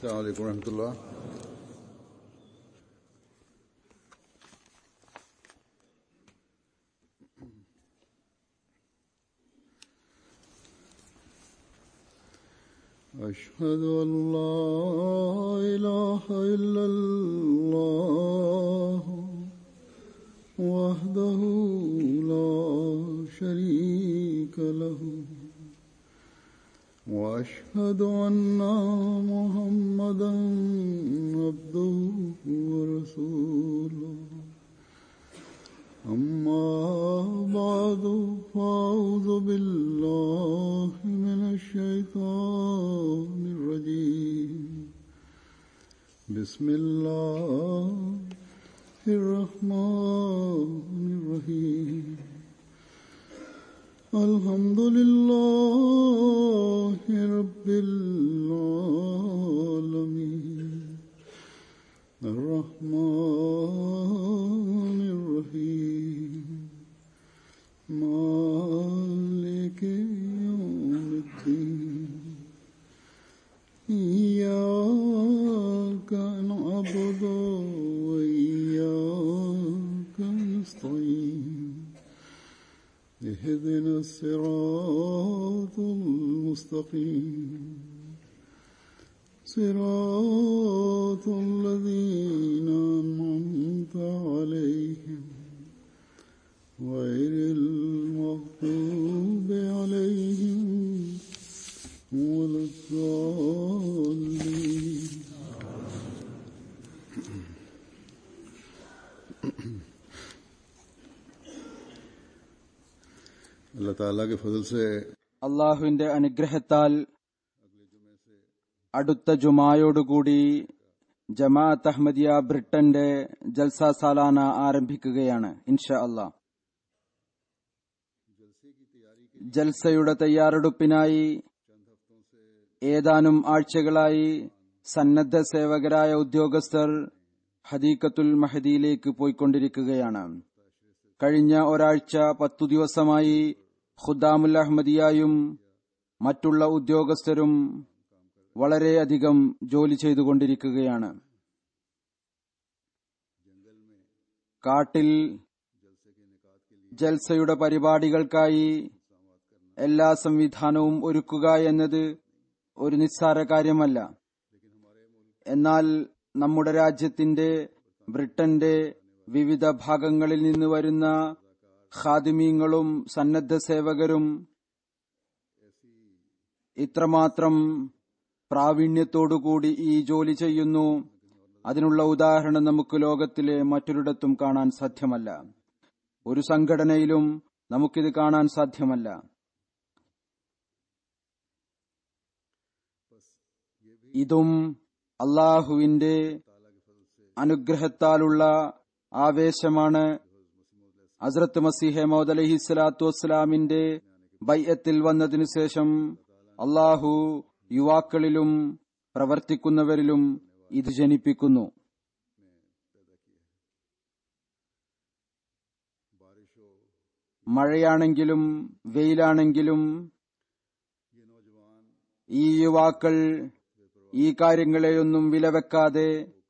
السلام عليكم ورحمة الله أشهد أن لا إله إلا الله وحده لا شريك له واشهد ان محمدا عبده ورسوله اما بعد فاعوذ بالله من الشيطان الرجيم بسم الله الرحمن الرحيم الحمد لله رب العالمين الرحمن الرحيم مالك يوم الدين إياك نعبد وإياك نستعين اهدنا الصراط المستقيم صراط الذين أنعمت عليهم غير المغضوب عليهم ولا الضالين अल्लाह ताला के फजल से അള്ളാഹുവിന്റെ അനുഗ്രഹത്താൽ അടുത്ത ജുമായോടുകൂടി ജമാഅത്ത് അഹമ്മദിയ ബ്രിട്ടന്റെ ജൽസ സാലാന ആരംഭിക്കുകയാണ് ഇൻഷാ അല്ലാ ജൽസയുടെ തയ്യാറെടുപ്പിനായി ഏതാനും ആഴ്ചകളായി സന്നദ്ധ സേവകരായ ഉദ്യോഗസ്ഥർ ഹദീക്കത്തുൽ മഹദിയിലേക്ക് പോയിക്കൊണ്ടിരിക്കുകയാണ് കഴിഞ്ഞ ഒരാഴ്ച പത്തു ദിവസമായി ഖുദ്ദാമുൽ അഹമ്മദിയായും മറ്റുള്ള ഉദ്യോഗസ്ഥരും വളരെയധികം ജോലി ചെയ്തുകൊണ്ടിരിക്കുകയാണ് കാട്ടിൽ ജൽസയുടെ പരിപാടികൾക്കായി എല്ലാ സംവിധാനവും ഒരുക്കുക എന്നത് ഒരു നിസ്സാര കാര്യമല്ല എന്നാൽ നമ്മുടെ രാജ്യത്തിന്റെ ബ്രിട്ടന്റെ വിവിധ ഭാഗങ്ങളിൽ നിന്ന് വരുന്ന ഖാദിമീങ്ങളും സന്നദ്ധ സേവകരും ഇത്രമാത്രം പ്രാവീണ്യത്തോടുകൂടി ഈ ജോലി ചെയ്യുന്നു അതിനുള്ള ഉദാഹരണം നമുക്ക് ലോകത്തിലെ മറ്റൊരിടത്തും കാണാൻ സാധ്യമല്ല ഒരു സംഘടനയിലും നമുക്കിത് കാണാൻ സാധ്യമല്ല ഇതും അള്ളാഹുവിന്റെ അനുഗ്രഹത്താലുള്ള ആവേശമാണ് ഹസ്രത്ത് മസീഹ മൗദ് അലഹി സ്വലാത്തു വസ്സലാമിന്റെ ബൈയത്തിൽ വന്നതിനു ശേഷം അള്ളാഹു യുവാക്കളിലും പ്രവർത്തിക്കുന്നവരിലും ഇത് ജനിപ്പിക്കുന്നു മഴയാണെങ്കിലും വെയിലാണെങ്കിലും ഈ യുവാക്കൾ ഈ കാര്യങ്ങളെയൊന്നും വിലവെക്കാതെ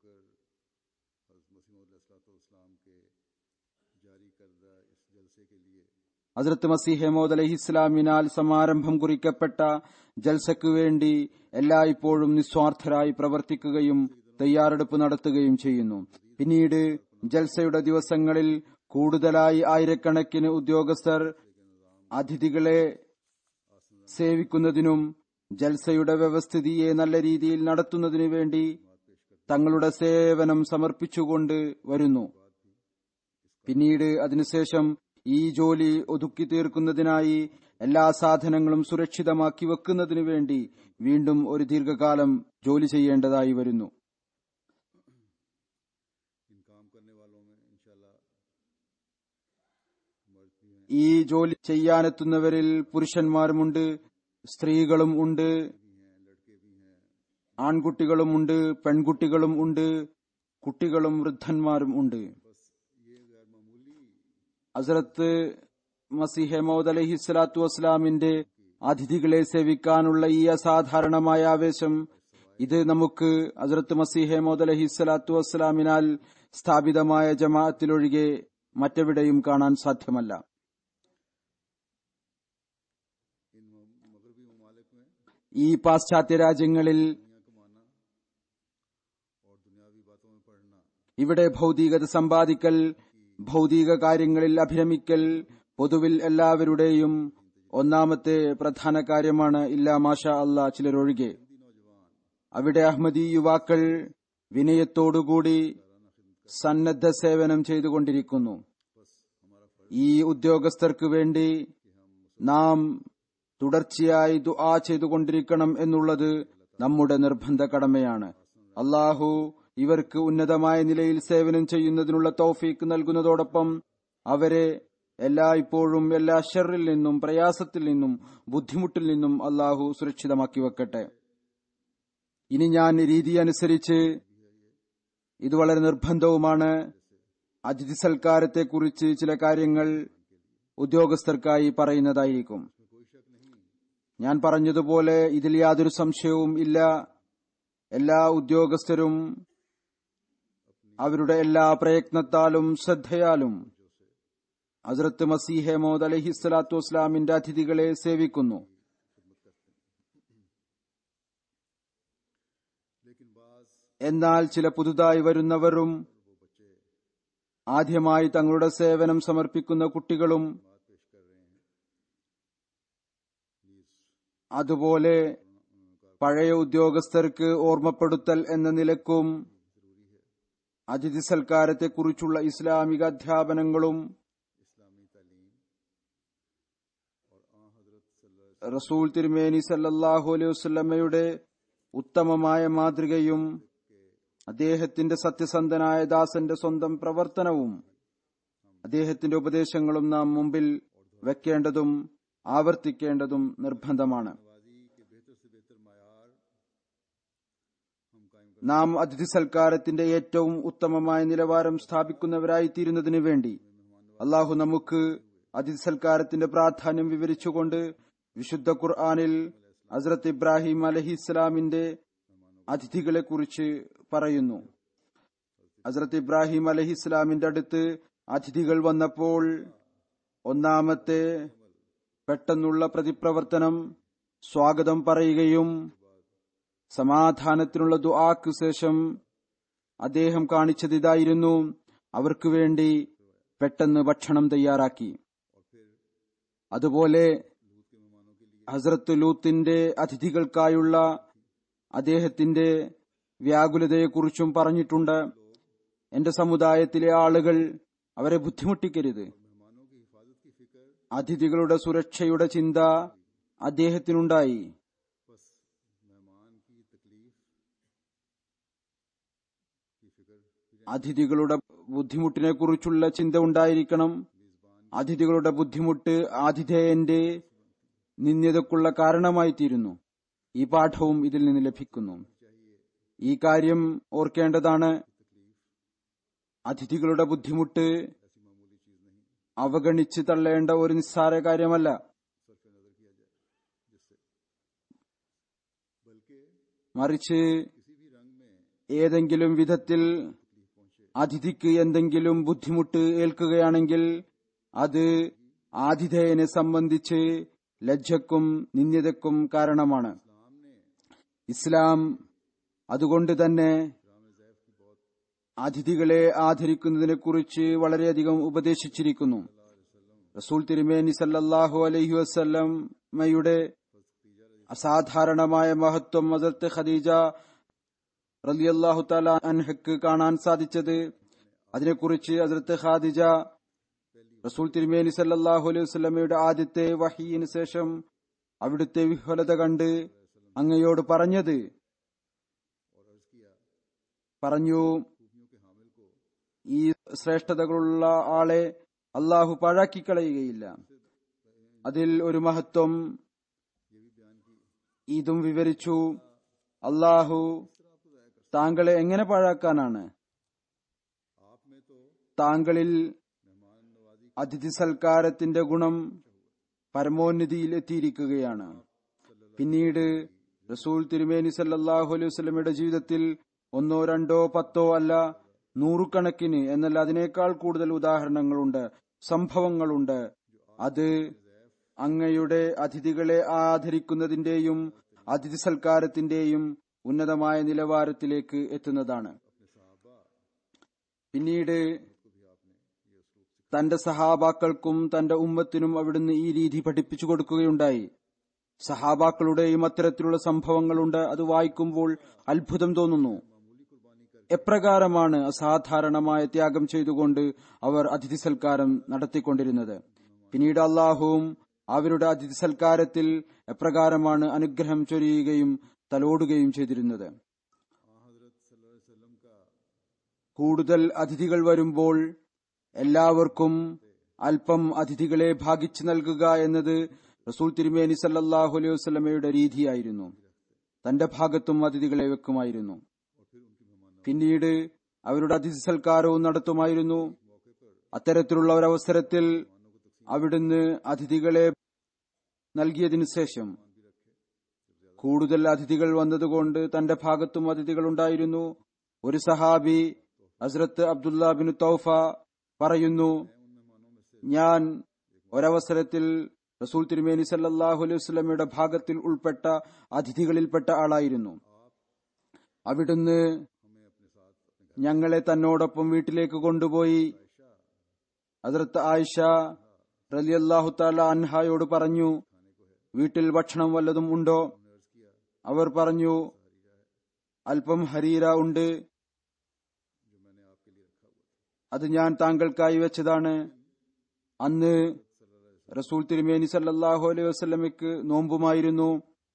ഹസ്രത്ത് മസീഹ് മോദ് അലഹി ഇസ്ലാമിനാൽ സമാരംഭം കുറിക്കപ്പെട്ട ജൽസയ്ക്കു വേണ്ടി എല്ലായ്പ്പോഴും നിസ്വാർത്ഥരായി പ്രവർത്തിക്കുകയും തയ്യാറെടുപ്പ് നടത്തുകയും ചെയ്യുന്നു പിന്നീട് ജൽസയുടെ ദിവസങ്ങളിൽ കൂടുതലായി ആയിരക്കണക്കിന് ഉദ്യോഗസ്ഥർ അതിഥികളെ സേവിക്കുന്നതിനും ജൽസയുടെ വ്യവസ്ഥിതിയെ നല്ല രീതിയിൽ നടത്തുന്നതിനു വേണ്ടി തങ്ങളുടെ സേവനം സമർപ്പിച്ചുകൊണ്ട് വരുന്നു പിന്നീട് അതിനുശേഷം ഈ ജോലി ഒതുക്കി തീർക്കുന്നതിനായി എല്ലാ സാധനങ്ങളും സുരക്ഷിതമാക്കി വെക്കുന്നതിനു വേണ്ടി വീണ്ടും ഒരു ദീർഘകാലം ജോലി ചെയ്യേണ്ടതായി വരുന്നു ഈ ജോലി ചെയ്യാനെത്തുന്നവരിൽ പുരുഷന്മാരുമുണ്ട് സ്ത്രീകളും ഉണ്ട് ആൺകുട്ടികളും ഉണ്ട് പെൺകുട്ടികളും ഉണ്ട് കുട്ടികളും വൃദ്ധന്മാരും ഉണ്ട് ഹസരത്ത് മസിഹെ മൗദ് അലഹി സ്വലാത്തു വസ്സലാമിന്റെ അതിഥികളെ സേവിക്കാനുള്ള ഈ അസാധാരണമായ ആവേശം ഇത് നമുക്ക് ഹസ്രത്ത് മസീഹെ മോദ് അലഹി സ്വലാത്തു വസ്സലാമിനാൽ സ്ഥാപിതമായ ജമാഅത്തിലൊഴികെ മറ്റെവിടെയും കാണാൻ സാധ്യമല്ല इन मगरबी ममालिक में ഈ പാശ്ചാത്യ രാജ്യങ്ങളിൽ दुनिया को माना और दुनियावी बातों में पढ़ना ഇവിടെ ഭൗതികത സമ്പാദിക്കൽ ഭൗതിക കാര്യങ്ങളിൽ അഭിരമിക്കൽ പൊതുവിൽ എല്ലാവരുടെയും ഒന്നാമത്തെ പ്രധാന കാര്യമാണ് ഇല്ലാ മാഷ അല്ല ചിലരൊഴികെ അവിടെ അഹമ്മദി യുവാക്കൾ വിനയത്തോടുകൂടി സന്നദ്ധ സേവനം ചെയ്തുകൊണ്ടിരിക്കുന്നു ഈ ഉദ്യോഗസ്ഥർക്ക് വേണ്ടി നാം തുടർച്ചയായി ദുആ ചെയ്തുകൊണ്ടിരിക്കണം എന്നുള്ളത് നമ്മുടെ നിർബന്ധ കടമയാണ് അള്ളാഹു ഇവർക്ക് ഉന്നതമായ നിലയിൽ സേവനം ചെയ്യുന്നതിനുള്ള തൗഫീക്ക് നൽകുന്നതോടൊപ്പം അവരെ എല്ലായ്പ്പോഴും എല്ലാ ഷെറിൽ നിന്നും പ്രയാസത്തിൽ നിന്നും ബുദ്ധിമുട്ടിൽ നിന്നും അള്ളാഹു സുരക്ഷിതമാക്കി വെക്കട്ടെ ഇനി ഞാൻ രീതി അനുസരിച്ച് ഇത് വളരെ നിർബന്ധവുമാണ് അതിഥി സൽക്കാരത്തെക്കുറിച്ച് ചില കാര്യങ്ങൾ ഉദ്യോഗസ്ഥർക്കായി പറയുന്നതായിരിക്കും ഞാൻ പറഞ്ഞതുപോലെ ഇതിൽ യാതൊരു സംശയവും ഇല്ല എല്ലാ ഉദ്യോഗസ്ഥരും അവരുടെ എല്ലാ പ്രയത്നത്താലും ശ്രദ്ധയാലും ഹസ്രത്ത് മസീഹെ മോദ് അലഹിസ്വലാത്തു വസ്ലാമിന്റെ അതിഥികളെ സേവിക്കുന്നു എന്നാൽ ചില പുതുതായി വരുന്നവരും ആദ്യമായി തങ്ങളുടെ സേവനം സമർപ്പിക്കുന്ന കുട്ടികളും അതുപോലെ പഴയ ഉദ്യോഗസ്ഥർക്ക് ഓർമ്മപ്പെടുത്തൽ എന്ന നിലക്കും അതിഥി സൽക്കാരത്തെക്കുറിച്ചുള്ള ഇസ്ലാമിക അധ്യാപനങ്ങളും റസൂൽ തിരുമേനി സല്ലല്ലാഹു അലൈഹി വസല്ലമയുടെ ഉത്തമമായ മാതൃകയും അദ്ദേഹത്തിന്റെ സത്യസന്ധനായ ദാസന്റെ സ്വന്തം പ്രവർത്തനവും അദ്ദേഹത്തിന്റെ ഉപദേശങ്ങളും നാം മുമ്പിൽ വെക്കേണ്ടതും ആവർത്തിക്കേണ്ടതും നിർബന്ധമാണ് നാം അതിഥി സൽക്കാരത്തിന്റെ ഏറ്റവും ഉത്തമമായ നിലവാരം സ്ഥാപിക്കുന്നവരായി തീരുന്നതിനു വേണ്ടി അള്ളാഹു നമുക്ക് അതിഥി സൽക്കാരത്തിന്റെ പ്രാധാന്യം വിവരിച്ചുകൊണ്ട് വിശുദ്ധ ഖുർആാനിൽ ഹസ്രത്ത് ഇബ്രാഹിം അലഹിസ്ലാമിന്റെ അതിഥികളെ കുറിച്ച് പറയുന്നു ഹസ്രത്ത് ഇബ്രാഹിം അലഹിസ്ലാമിന്റെ അടുത്ത് അതിഥികൾ വന്നപ്പോൾ ഒന്നാമത്തെ പെട്ടെന്നുള്ള പ്രതിപ്രവർത്തനം സ്വാഗതം പറയുകയും സമാധാനത്തിനുള്ള ദുആക്ക് ശേഷം അദ്ദേഹം കാണിച്ചത് ഇതായിരുന്നു അവർക്ക് വേണ്ടി പെട്ടെന്ന് ഭക്ഷണം തയ്യാറാക്കി അതുപോലെ ഹസ്രത്ത് ലൂത്തിന്റെ അതിഥികൾക്കായുള്ള അദ്ദേഹത്തിന്റെ വ്യാകുലതയെക്കുറിച്ചും പറഞ്ഞിട്ടുണ്ട് എന്റെ സമുദായത്തിലെ ആളുകൾ അവരെ ബുദ്ധിമുട്ടിക്കരുത് അതിഥികളുടെ സുരക്ഷയുടെ ചിന്ത അദ്ദേഹത്തിനുണ്ടായി അതിഥികളുടെ ബുദ്ധിമുട്ടിനെ കുറിച്ചുള്ള ചിന്ത ഉണ്ടായിരിക്കണം അതിഥികളുടെ ബുദ്ധിമുട്ട് ആതിഥേയന്റെ നിന്ദ്യതക്കുള്ള കാരണമായിത്തീരുന്നു ഈ പാഠവും ഇതിൽ നിന്ന് ലഭിക്കുന്നു ഈ കാര്യം ഓർക്കേണ്ടതാണ് അതിഥികളുടെ ബുദ്ധിമുട്ട് അവഗണിച്ച് തള്ളേണ്ട ഒരു നിസ്സാര കാര്യമല്ല മറിച്ച് ഏതെങ്കിലും വിധത്തിൽ അതിഥിക്ക് എന്തെങ്കിലും ബുദ്ധിമുട്ട് ഏൽക്കുകയാണെങ്കിൽ അത് ആതിഥേയനെ സംബന്ധിച്ച് ലജ്ജക്കും നിന്ദ്യതക്കും കാരണമാണ് ഇസ്ലാം അതുകൊണ്ട് തന്നെ അതിഥികളെ ആദരിക്കുന്നതിനെ കുറിച്ച് വളരെയധികം ഉപദേശിച്ചിരിക്കുന്നു റസൂൽ തിരുമേനി സല്ലല്ലാഹു അലൈഹി വസല്ലമയുടെ അസാധാരണമായ മഹത്വം ഹസരത്ത് ഖദീജ റലിയല്ലാഹു താല അൻഹക്ക് കാണാൻ സാധിച്ചത് അതിനെക്കുറിച്ച് ഹസരത്ത് ഖാദിജ റസൂൽ തിരുമേനി സല്ലല്ലാഹു അലൈഹി വസല്ലമയുടെ ആദ്യത്തെ വഹീന് ശേഷം അവിടുത്തെ വിഹ്വലത കണ്ട് അങ്ങയോട് പറഞ്ഞത് പറഞ്ഞു ഈ ശ്രേഷ്ഠതകളുള്ള ആളെ അള്ളാഹു പാഴാക്കി കളയുകയില്ല അതിൽ ഒരു മഹത്വം ഇതും വിവരിച്ചു അള്ളാഹു താങ്കളെ എങ്ങനെ പാഴാക്കാനാണ് താങ്കളിൽ അതിഥി സൽക്കാരത്തിന്റെ ഗുണം പരമോന്നതിയിൽ എത്തിയിരിക്കുകയാണ് പിന്നീട് റസൂൽ തിരുമേനി സല്ലല്ലാഹു അലൈഹി വസല്ലമയുടെ ജീവിതത്തിൽ ഒന്നോ രണ്ടോ പത്തോ അല്ല നൂറുകണക്കിന് എന്നല്ല അതിനേക്കാൾ കൂടുതൽ ഉദാഹരണങ്ങളുണ്ട് സംഭവങ്ങളുണ്ട് അത് അങ്ങയുടെ അതിഥികളെ ആദരിക്കുന്നതിന്റെയും അതിഥി സൽക്കാരത്തിന്റെയും ഉന്നതമായ നിലവാരത്തിലേക്ക് എത്തുന്നതാണ് പിന്നീട് തന്റെ സഹാബാക്കൾക്കും തന്റെ ഉമ്മത്തിനും അവിടുന്ന് ഈ രീതി പഠിപ്പിച്ചു കൊടുക്കുകയുണ്ടായി സഹാബാക്കളുടെയും അത്തരത്തിലുള്ള സംഭവങ്ങളുണ്ട് അത് വായിക്കുമ്പോൾ അത്ഭുതം തോന്നുന്നു എപ്രകാരമാണ് അസാധാരണമായ ത്യാഗം ചെയ്തുകൊണ്ട് അവർ അതിഥി സൽക്കാരം നടത്തിക്കൊണ്ടിരുന്നത് പിന്നീട് അള്ളാഹുവും അവരുടെ അതിഥി സൽക്കാരത്തിൽ എപ്രകാരമാണ് അനുഗ്രഹം ചൊരിയുകയും തലോടുകയും ചെയ്തിരുന്നത് കൂടുതൽ അതിഥികൾ വരുമ്പോൾ എല്ലാവർക്കും അല്പം അതിഥികളെ ഭാഗിച്ചു നൽകുക എന്നത് റസൂൽ തിരുമേനി സല്ലല്ലാഹു അലൈഹി വസല്ലമയുടെ രീതിയായിരുന്നു തന്റെ ഭാഗത്തും അതിഥികളെ വെക്കുമായിരുന്നു പിന്നീട് അവരുടെ അതിഥി സൽക്കാരവും നടത്തുമായിരുന്നു അത്തരത്തിലുള്ള ഒരവസരത്തിൽ അവിടുന്ന് അതിഥികളെ നൽകിയതിനു ശേഷം കൂടുതൽ അതിഥികൾ വന്നതുകൊണ്ട് തന്റെ ഭാഗത്തും അതിഥികൾ ഉണ്ടായിരുന്നു ഒരു സഹാബി ഹസ്രത്ത് അബ്ദുല്ല ബിൻ തൗഫ പറയുന്നു ഞാൻ ഒരവസരത്തിൽ റസൂൽ തിരുമേനി സല്ലല്ലാഹു അലൈഹി വസല്ലമയുടെ ഭാഗത്തിൽ ഉൾപ്പെട്ട അതിഥികളിൽപ്പെട്ട ആളായിരുന്നു അവിടുന്ന് ഞങ്ങളെ തന്നോടൊപ്പം വീട്ടിലേക്ക് കൊണ്ടുപോയി ഹസ്രത്ത് ആയിഷ റലിയല്ലാഹു താല അൻഹായോട് പറഞ്ഞു വീട്ടിൽ ഭക്ഷണം വല്ലതും ഉണ്ടോ അവർ പറഞ്ഞു അല്പം ഹരീര ഉണ്ട് അത് ഞാൻ താങ്കൾക്കായി വെച്ചതാണ് അന്ന് റസൂൽ തിരുമേനി സല്ലല്ലാഹു അലൈഹി വസല്ലമയ്ക്ക് നോമ്പുമായിരുന്നു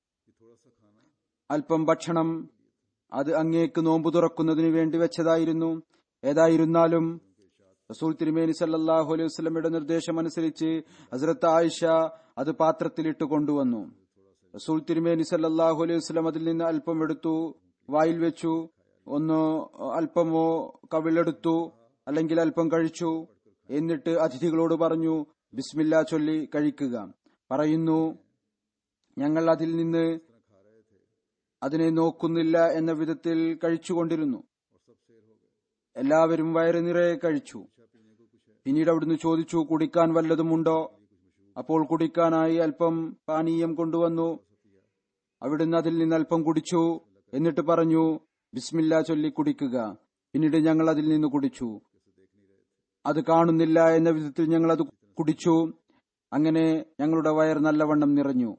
അല്പം ഭക്ഷണം അത് അങ്ങേക്ക് നോമ്പ് തുറക്കുന്നതിന് വേണ്ടി വെച്ചതായിരുന്നു ഏതായിരുന്നാലും റസൂൽ തിരുമേനി സല്ലല്ലാഹു അലൈഹി വസല്ലമയുടെ നിർദ്ദേശമനുസരിച്ച് ഹസ്രത്ത് ആയിഷ അത് പാത്രത്തിലിട്ട് കൊണ്ടുവന്നു റസൂൽ തിരുമേനി സല്ലല്ലാഹു അലൈഹി വസല്ലം അതിൽ നിന്ന് അല്പം എടുത്തു വായിൽ വെച്ചു ഒന്ന് അല്പമോ കവിളെടുത്തു അല്ലെങ്കിൽ അല്പം കഴിച്ചു എന്നിട്ട് അതിഥികളോട് പറഞ്ഞു ബിസ്മില്ല ചൊല്ലി കഴിക്കുക പറയുന്നു ഞങ്ങൾ അതിൽ നിന്ന് അതിനെ നോക്കുന്നില്ല എന്ന വിധത്തിൽ കഴിച്ചുകൊണ്ടിരുന്നു എല്ലാവരും വയറ് നിറയെ കഴിച്ചു പിന്നീട് അവിടുന്ന് ചോദിച്ചു കുടിക്കാൻ വല്ലതുമുണ്ടോ അപ്പോൾ കുടിക്കാനായി അല്പം പാനീയം കൊണ്ടുവന്നു അവിടുന്ന് അതിൽ നിന്ന് അല്പം കുടിച്ചു എന്നിട്ട് പറഞ്ഞു ബിസ്മില്ല ചൊല്ലി കുടിക്കുക പിന്നീട് ഞങ്ങൾ അതിൽ നിന്ന് കുടിച്ചു അത് കാണുന്നില്ല എന്ന വിധത്തിൽ ഞങ്ങൾ അത് കുടിച്ചു അങ്ങനെ ഞങ്ങളുടെ വയർ നല്ലവണ്ണം നിറഞ്ഞു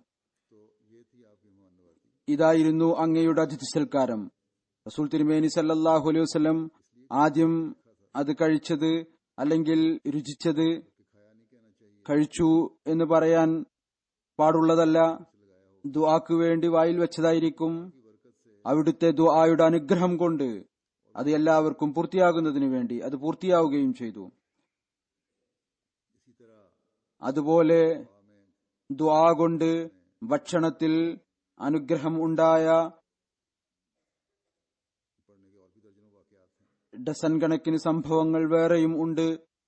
ഇതായിരുന്നു അങ്ങയുടെ അതിഥി സൽക്കാരം റസൂൽ തിരുമേനി സല്ലല്ലാഹു അലൈഹി വസല്ലം ആദ്യം അത് കഴിച്ചത് അല്ലെങ്കിൽ രുചിച്ചത് കഴിച്ചു എന്ന് പറയാൻ പാടുള്ളതല്ല ദുആക്ക് വേണ്ടി വായിൽ വെച്ചതായിരിക്കും അവിടുത്തെ ദുആയുടെ അനുഗ്രഹം കൊണ്ട് അത് എല്ലാവർക്കും പൂർത്തിയാകുന്നതിന് വേണ്ടി അത് പൂർത്തിയാവുകയും ചെയ്തു അതുപോലെ ദുആ കൊണ്ട് ഭക്ഷണത്തിൽ അനുഗ്രഹം ഉണ്ടായ ഡസൻ കണക്കിന് സംഭവങ്ങൾ വേറെയും ഉണ്ട്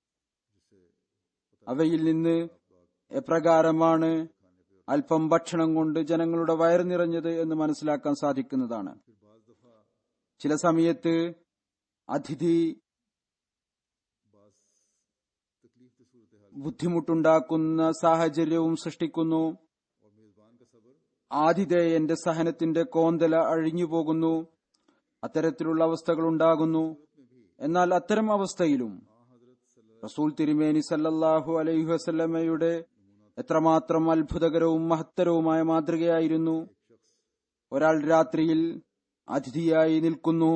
അവയിൽ നിന്ന് എപ്രകാരമാണ് അല്പം ഭക്ഷണം കൊണ്ട് ജനങ്ങളുടെ വയറ് നിറഞ്ഞത് എന്ന് മനസ്സിലാക്കാൻ സാധിക്കുന്നതാണ് ചില സമയത്ത് അതിഥി ബുദ്ധിമുട്ടുണ്ടാക്കുന്ന സാഹചര്യവും സൃഷ്ടിക്കുന്നു ആതിഥേയന്റെ സഹനത്തിന്റെ കോന്തല അഴിഞ്ഞു പോകുന്നു അത്തരത്തിലുള്ള അവസ്ഥകൾ ഉണ്ടാകുന്നു എന്നാൽ അത്തരം അവസ്ഥയിലും റസൂൽ തിരുമേനി സല്ലല്ലാഹു അലൈഹി വസല്ലമയുടെ എത്രമാത്രം അത്ഭുതകരവും മഹത്തരവുമായ മാതൃകയായിരുന്നു ഒരാൾ രാത്രിയിൽ അതിഥിയായി നിൽക്കുന്നു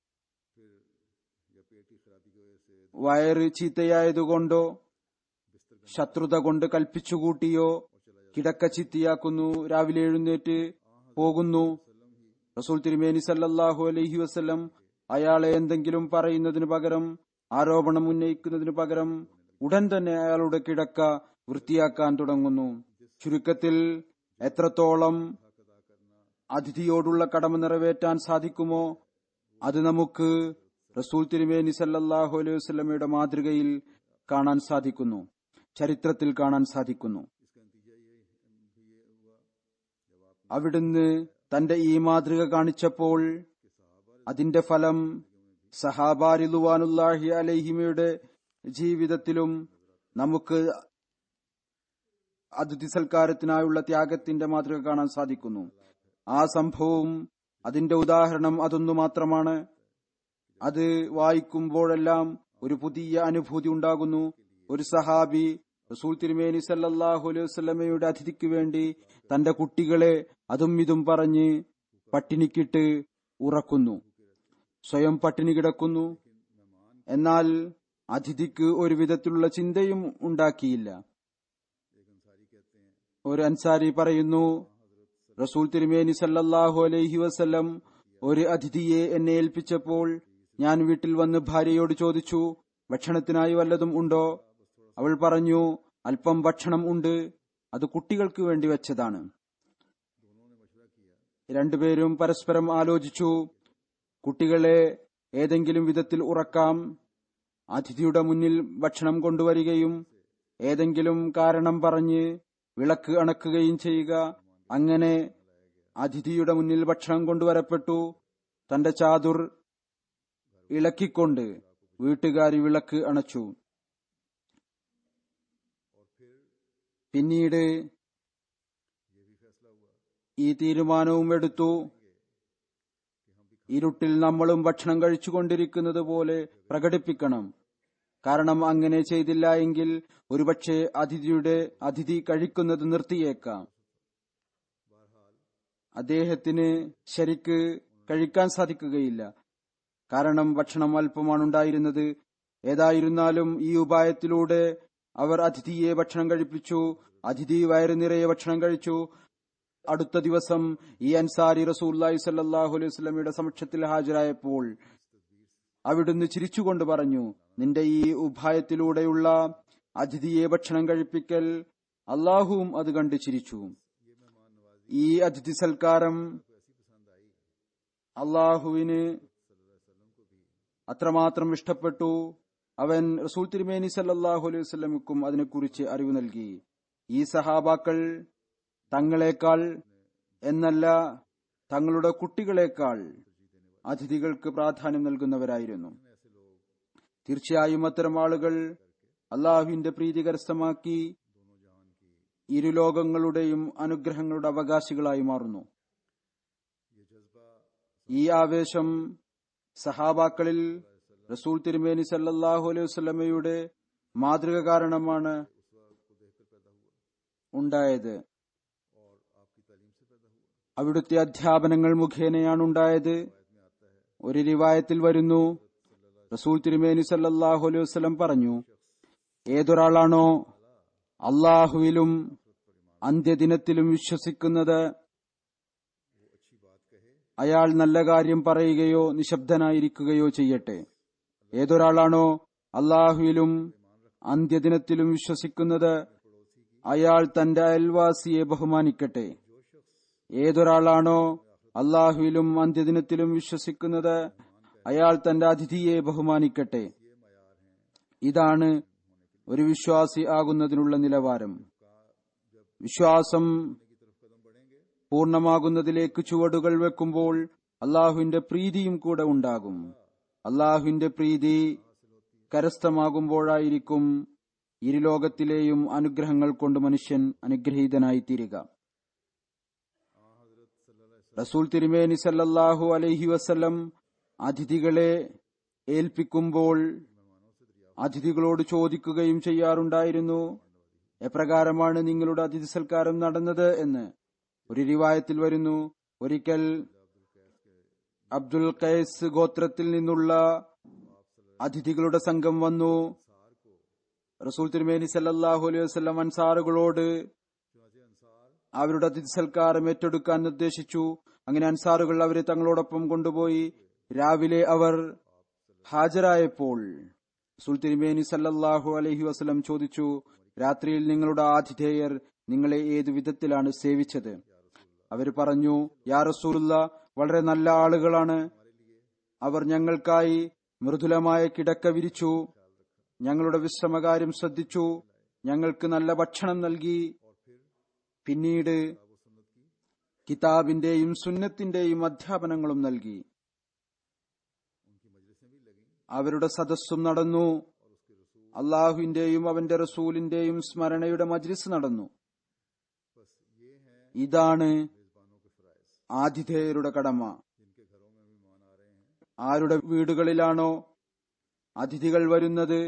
വയറ് ചീത്തയായതുകൊണ്ടോ ശത്രുത കൊണ്ട് കൽപ്പിച്ചുകൂട്ടിയോ കിടക്ക ചിത്തിയാക്കുന്നു രാവിലെ എഴുന്നേറ്റ് പോകുന്നു റസൂൽ തിരുമേനി സല്ലല്ലാഹു അലൈഹി വസല്ലം അയാളെ എന്തെങ്കിലും പറയുന്നതിനു പകരം ആരോപണം ഉന്നയിക്കുന്നതിനു പകരം ഉടൻ തന്നെ അയാളുടെ കിടക്ക വൃത്തിയാക്കാൻ തുടങ്ങുന്നു ചുരുക്കത്തിൽ എത്രത്തോളം അതിഥിയോടുള്ള കടമ നിറവേറ്റാൻ സാധിക്കുമോ അത് നമുക്ക് റസൂൽ തിരുമേനി സല്ലല്ലാഹു അലൈഹി വസല്ലമയുടെ മാതൃകയിൽ കാണാൻ സാധിക്കുന്നു ചരിത്രത്തിൽ കാണാൻ സാധിക്കുന്നു അവിടുന്ന് തന്റെ ഈ മാതൃക കാണിച്ചപ്പോൾ അതിന്റെ ഫലം സഹാബാരിലുവാനുല്ലാഹി അലഹിമയുടെ ജീവിതത്തിലും നമുക്ക് അതിഥി സൽക്കാരത്തിനായുള്ള ത്യാഗത്തിന്റെ മാതൃക കാണാൻ സാധിക്കുന്നു ആ സംഭവവും അതിന്റെ ഉദാഹരണം അതൊന്നു മാത്രമാണ് അത് വായിക്കുമ്പോഴെല്ലാം ഒരു പുതിയ അനുഭൂതി ഉണ്ടാകുന്നു ഒരു സഹാബി റസൂൽ തിരുമേനി സല്ലാഹു അലൈഹി വസ്ലമയുടെ അതിഥിക്ക് വേണ്ടി തന്റെ കുട്ടികളെ അതും ഇതും പറഞ്ഞ് പട്ടിണിക്കിട്ട് ഉറക്കുന്നു സ്വയം പട്ടിണി കിടക്കുന്നു എന്നാൽ അതിഥിക്ക് ഒരു വിധത്തിലുള്ള ചിന്തയും ഉണ്ടാക്കിയില്ല ഒരു അൻസാരി പറയുന്നു റസൂൽ തിരുമേനി സല്ലല്ലാഹു അലൈഹി വസല്ലം ഒരു അതിഥിയെ എന്നെ ഏൽപ്പിച്ചപ്പോൾ ഞാൻ വീട്ടിൽ വന്ന് ഭാര്യയോട് ചോദിച്ചു ഭക്ഷണത്തിനായി വല്ലതും ഉണ്ടോ അവൾ പറഞ്ഞു അല്പം ഭക്ഷണം ഉണ്ട് അത് കുട്ടികൾക്ക് വേണ്ടി വെച്ചതാണ് രണ്ടുപേരും പരസ്പരം ആലോചിച്ചു കുട്ടികളെ ഏതെങ്കിലും വിധത്തിൽ ഉറക്കാം അതിഥിയുടെ മുന്നിൽ ഭക്ഷണം കൊണ്ടുവരികയും ഏതെങ്കിലും കാരണം പറഞ്ഞ് വിളക്ക് അണക്കുകയും ചെയ്യുക അങ്ങനെ അതിഥിയുടെ മുന്നിൽ ഭക്ഷണം കൊണ്ടുവരപ്പെട്ടു തന്റെ ചാതുർ ഇളക്കിക്കൊണ്ട് വീട്ടുകാരി വിളക്ക് അണച്ചു പിന്നീട് ഈ തീരുമാനവും എടുത്തു ഇരുട്ടിൽ നമ്മളും ഭക്ഷണം കഴിച്ചുകൊണ്ടിരിക്കുന്നത് പോലെ പ്രകടിപ്പിക്കണം കാരണം അങ്ങനെ ചെയ്തില്ല എങ്കിൽ ഒരുപക്ഷെ അതിഥിയുടെ അതിഥി കഴിക്കുന്നത് നിർത്തിയേക്കാം അദ്ദേഹത്തിന് ശരിക്ക് കഴിക്കാൻ സാധിക്കുകയില്ല കാരണം ഭക്ഷണം അല്പമാണ് ഉണ്ടായിരുന്നത് ഏതായിരുന്നാലും ഈ ഉപായത്തിലൂടെ അവർ അതിഥിയെ ഭക്ഷണം കഴിപ്പിച്ചു അതിഥി വയറു നിറയെ ഭക്ഷണം കഴിച്ചു അടുത്ത ദിവസം ഈ അൻസാരി റസൂല്ലായി സല്ലാഹു അലൈഹി സ്വലമിയുടെ സമക്ഷത്തിൽ ഹാജരായപ്പോൾ അവിടുന്ന് ചിരിച്ചുകൊണ്ട് പറഞ്ഞു നിന്റെ ഈ ഉപായത്തിലൂടെയുള്ള അതിഥിയെ ഭക്ഷണം കഴിപ്പിക്കൽ അള്ളാഹുവും അത് കണ്ട് ചിരിച്ചു ഈ അതിഥി സൽക്കാരം അള്ളാഹുവിന് അത്രമാത്രം ഇഷ്ടപ്പെട്ടു അവൻ റസൂൽ തിരുമേനി സല്ലാഹു അലൈഹി വസ്ലമിക്കും അതിനെക്കുറിച്ച് അറിവ് നൽകി ഈ സഹാബാക്കൾ തങ്ങളെക്കാൾ എന്നല്ല തങ്ങളുടെ കുട്ടികളെക്കാൾ അതിഥികൾക്ക് പ്രാധാന്യം നൽകുന്നവരായിരുന്നു തീർച്ചയായും അത്തരം ആളുകൾ അള്ളാഹുവിന്റെ പ്രീതി കരസ്ഥമാക്കി ഇരുലോകങ്ങളുടെയും അനുഗ്രഹങ്ങളുടെ അവകാശികളായി മാറുന്നു ഈ ആവേശം സഹാബാക്കളിൽ റസൂൽ തിരുമേനി സല്ലാഹു അലൈഹി വസ്ലമയുടെ മാതൃക കാരണമാണ് ഉണ്ടായത് അവിടുത്തെ അധ്യാപനങ്ങൾ മുഖേനയാണ് ഉണ്ടായത് ഒരു റിവായത്തിൽ വരുന്നു റസൂൽ തിരുമേനി സല്ലാഹു അലൈഹി വസ്ലം പറഞ്ഞു ഏതൊരാളാണോ അള്ളാഹുവിലും അന്ത്യദിനത്തിലും വിശ്വസിക്കുന്നത് അയാൾ നല്ല കാര്യം പറയുകയോ നിശബ്ദനായിരിക്കുകയോ ചെയ്യട്ടെ ഏതൊരാളാണോ അള്ളാഹുവിലും അന്ത്യദിനത്തിലും വിശ്വസിക്കുന്നത് അയാൾ തന്റെ അയൽവാസിയെ ബഹുമാനിക്കട്ടെ ഏതൊരാളാണോ അള്ളാഹുവിലും അന്ത്യദിനത്തിലും വിശ്വസിക്കുന്നത് അയാൾ തന്റെ അതിഥിയെ ബഹുമാനിക്കട്ടെ ഇതാണ് ഒരു വിശ്വാസി ആകുന്നതിനുള്ള നിലവാരം വിശ്വാസം പൂർണ്ണമാകുന്നതിലേക്ക് ചുവടുകൾ വെക്കുമ്പോൾ അള്ളാഹുവിന്റെ പ്രീതിയും കൂടെ ഉണ്ടാകും അള്ളാഹുവിന്റെ പ്രീതി കരസ്ഥമാകുമ്പോഴായിരിക്കും ഇരുലോകത്തിലെയും അനുഗ്രഹങ്ങൾ കൊണ്ട് മനുഷ്യൻ അനുഗ്രഹീതനായി തീരുക റസൂൽ തിരുമേനി സല്ലല്ലാഹു അലൈഹി വസല്ലം അതിഥികളെ ഏൽപ്പിക്കുമ്പോൾ അതിഥികളോട് ചോദിക്കുകയും ചെയ്യാറുണ്ടായിരുന്നു എപ്രകാരമാണ് നിങ്ങളുടെ അതിഥി സൽക്കാരം നടന്നത് എന്ന് ഒരു റിവായത്തിൽ വരുന്നു ഒരിക്കൽ അബ്ദുൽ ഖൈസ് ഗോത്രത്തിൽ നിന്നുള്ള അതിഥികളുടെ സംഘം വന്നു റസൂൽ തിരുമേനി സല്ലാഹു അലൈഹി വസ്ലം അൻസാറുകളോട് അവരുടെ അതിഥി സൽക്കാരം ഏറ്റെടുക്കാൻ നിർദ്ദേശിച്ചു അങ്ങനെ അൻസാറുകൾ അവരെ തങ്ങളോടൊപ്പം കൊണ്ടുപോയി രാവിലെ അവർ ഹാജരായപ്പോൾ റസൂൽ തിരുമേനി സല്ലല്ലാഹു അലൈഹി വസ്ലം ചോദിച്ചു രാത്രിയിൽ നിങ്ങളുടെ ആതിഥേയർ നിങ്ങളെ ഏതു വിധത്തിലാണ് സേവിച്ചത് അവർ പറഞ്ഞു യാ റസൂലുള്ള വളരെ നല്ല ആളുകളാണ് അവർ ഞങ്ങൾക്കായി മൃദുലമായ കിടക്ക വിരിച്ചു ഞങ്ങളുടെ വിശ്രമകാര്യം ശ്രദ്ധിച്ചു ഞങ്ങൾക്ക് നല്ല ഭക്ഷണം നൽകി പിന്നീട് കിതാബിന്റെയും സുന്നത്തിന്റെയും അധ്യാപനങ്ങളും നൽകി അവരുടെ സദസ്സും നടന്നു അള്ളാഹുവിന്റെയും അവന്റെ റസൂലിന്റെയും സ്മരണയുടെ മജ്ലിസ് നടന്നു ഇതാണ് ആതിഥേയരുടെ കടമ ആരുടെ വീടുകളിലാണോ അതിഥികൾ വരുന്നത്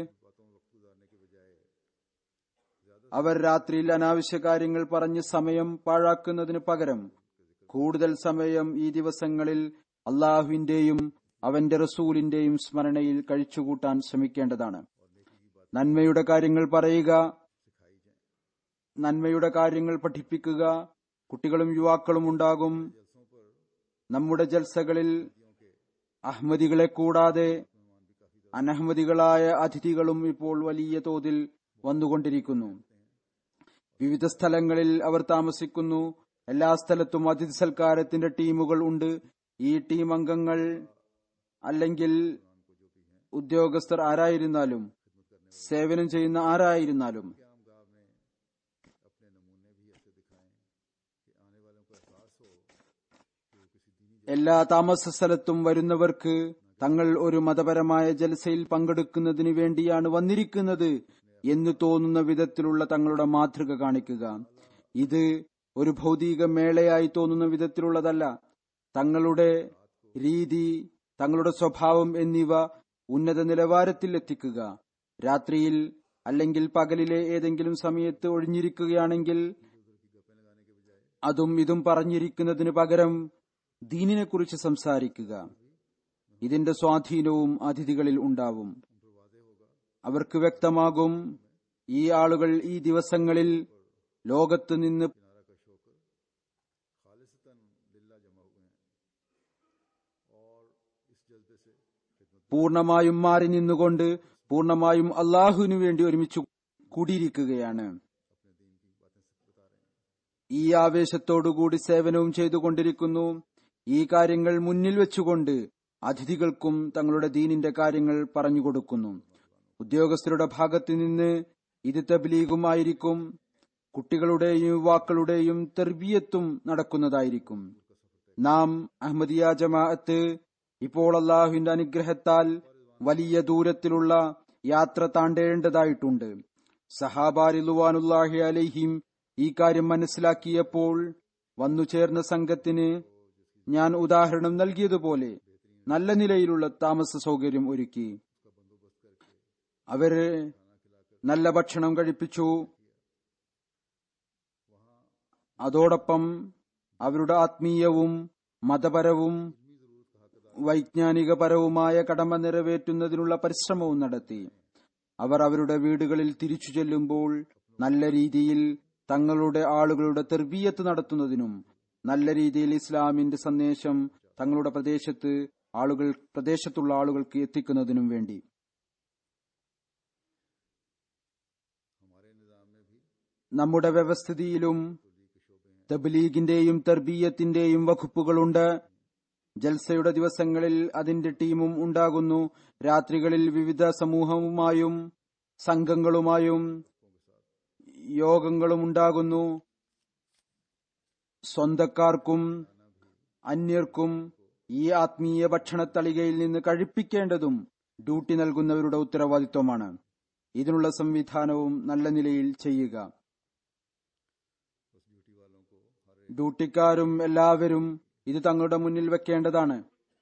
അവർ രാത്രിയിൽ അനാവശ്യ കാര്യങ്ങൾ പറഞ്ഞ് സമയം പാഴാക്കുന്നതിന് പകരം കൂടുതൽ സമയം ഈ ദിവസങ്ങളിൽ അള്ളാഹുവിന്റെയും അവന്റെ റസൂലിന്റെയും സ്മരണയിൽ കഴിച്ചുകൂട്ടാൻ ശ്രമിക്കേണ്ടതാണ് നന്മയുടെ കാര്യങ്ങൾ പറയുക നന്മയുടെ കാര്യങ്ങൾ പഠിപ്പിക്കുക കുട്ടികളും യുവാക്കളും ഉണ്ടാകും നമ്മുടെ ജൽസകളിൽ അഹമ്മദികളെ കൂടാതെ അനഹമ്മദികളായ അതിഥികളും ഇപ്പോൾ വലിയ തോതിൽ വന്നുകൊണ്ടിരിക്കുന്നു വിവിധ സ്ഥലങ്ങളിൽ അവർ താമസിക്കുന്നു എല്ലാ സ്ഥലത്തും അതിഥി സൽക്കാരത്തിന്റെ ടീമുകൾ ഉണ്ട് ഈ ടീം അംഗങ്ങൾ അല്ലെങ്കിൽ ഉദ്യോഗസ്ഥർ ആരായിരുന്നാലും സേവനം ചെയ്യുന്ന ആരായിരുന്നാലും എല്ലാ താമസ സ്ഥലത്തും വരുന്നവർക്ക് തങ്ങൾ ഒരു മതപരമായ ജലസയിൽ പങ്കെടുക്കുന്നതിന് വേണ്ടിയാണ് വന്നിരിക്കുന്നത് എന്ന് തോന്നുന്ന വിധത്തിലുള്ള തങ്ങളുടെ മാതൃക കാണിക്കുക ഇത് ഒരു ഭൗതിക മേളയായി തോന്നുന്ന വിധത്തിലുള്ളതല്ല തങ്ങളുടെ രീതി തങ്ങളുടെ സ്വഭാവം എന്നിവ ഉന്നത നിലവാരത്തിൽ എത്തിക്കുക രാത്രിയിൽ അല്ലെങ്കിൽ പകലിലെ ഏതെങ്കിലും സമയത്ത് ഒഴിഞ്ഞിരിക്കുകയാണെങ്കിൽ അതും ഇതും പറഞ്ഞിരിക്കുന്നതിന് പകരം ദീനിനെക്കുറിച്ച് സംസാരിക്കുക ഇതിന്റെ സ്വാധീനവും അതിഥികളിൽ ഉണ്ടാവും അവർക്ക് വ്യക്തമാകും ഈ ആളുകൾ ഈ ദിവസങ്ങളിൽ ലോകത്ത് നിന്ന് പൂർണമായും മാറി നിന്നുകൊണ്ട് പൂർണമായും അള്ളാഹുവിനു വേണ്ടി ഒരുമിച്ച് കൂടിയിരിക്കുകയാണ് ഈ ആവേശത്തോടുകൂടി സേവനവും ചെയ്തുകൊണ്ടിരിക്കുന്നു ഈ കാര്യങ്ങൾ മുന്നിൽ വെച്ചുകൊണ്ട് അതിഥികൾക്കും തങ്ങളുടെ ദീനിന്റെ കാര്യങ്ങൾ പറഞ്ഞുകൊടുക്കുന്നു ഉദ്യോഗസ്ഥരുടെ ഭാഗത്തു നിന്ന് ഇത് തബ്ലീഗുമായിരിക്കും കുട്ടികളുടെയും യുവാക്കളുടെയും തെർബിയത്തും നടക്കുന്നതായിരിക്കും നാം അഹമ്മദിയ ജമാഅത്ത് ഇപ്പോൾ അള്ളാഹുവിന്റെ അനുഗ്രഹത്താൽ വലിയ ദൂരത്തിലുള്ള യാത്ര താണ്ടേണ്ടതായിട്ടുണ്ട് സഹാബാരിലുവാനുല്ലാഹി അലൈഹിം ഈ കാര്യം മനസ്സിലാക്കിയപ്പോൾ വന്നു ചേർന്ന സംഘത്തിന് ഞാൻ ഉദാഹരണം നൽകിയതുപോലെ നല്ല നിലയിലുള്ള താമസ സൗകര്യം ഒരുക്കി അവര് നല്ല ഭക്ഷണം കഴിപ്പിച്ചു അതോടൊപ്പം അവരുടെ ആത്മീയവും മതപരവും വൈജ്ഞാനികപരവുമായ കടമ നിറവേറ്റുന്നതിനുള്ള പരിശ്രമവും നടത്തി അവർ അവരുടെ വീടുകളിൽ തിരിച്ചു ചെല്ലുമ്പോൾ നല്ല രീതിയിൽ തങ്ങളുടെ ആളുകളുടെ തെർബീയത്ത് നടത്തുന്നതിനും നല്ല രീതിയിൽ ഇസ്ലാമിന്റെ സന്ദേശം തങ്ങളുടെ പ്രദേശത്ത് ആളുകൾ പ്രദേശത്തുള്ള ആളുകൾക്ക് എത്തിക്കുന്നതിനും വേണ്ടി നമ്മുടെ വ്യവസ്ഥിതിയിലും തബ്ലീഗിന്റെയും തർബീയത്തിന്റെയും വകുപ്പുകളുണ്ട് ജൽസയുടെ ദിവസങ്ങളിൽ അതിന്റെ ടീമും ഉണ്ടാകുന്നു രാത്രികളിൽ വിവിധ സമൂഹവുമായും സംഘങ്ങളുമായും യോഗങ്ങളും ഉണ്ടാകുന്നു സ്വന്തക്കാർക്കും അന്യർക്കും ഈ ആത്മീയ ഭക്ഷണത്തളികയിൽ നിന്ന് കഴിപ്പിക്കേണ്ടതും ഡ്യൂട്ടി നൽകുന്നവരുടെ ഉത്തരവാദിത്വമാണ് ഇതിനുള്ള സംവിധാനവും നല്ല നിലയിൽ ചെയ്യുക ഡ്യൂട്ടിക്കാരും എല്ലാവരും ഇത് തങ്ങളുടെ മുന്നിൽ വെക്കേണ്ടതാണ്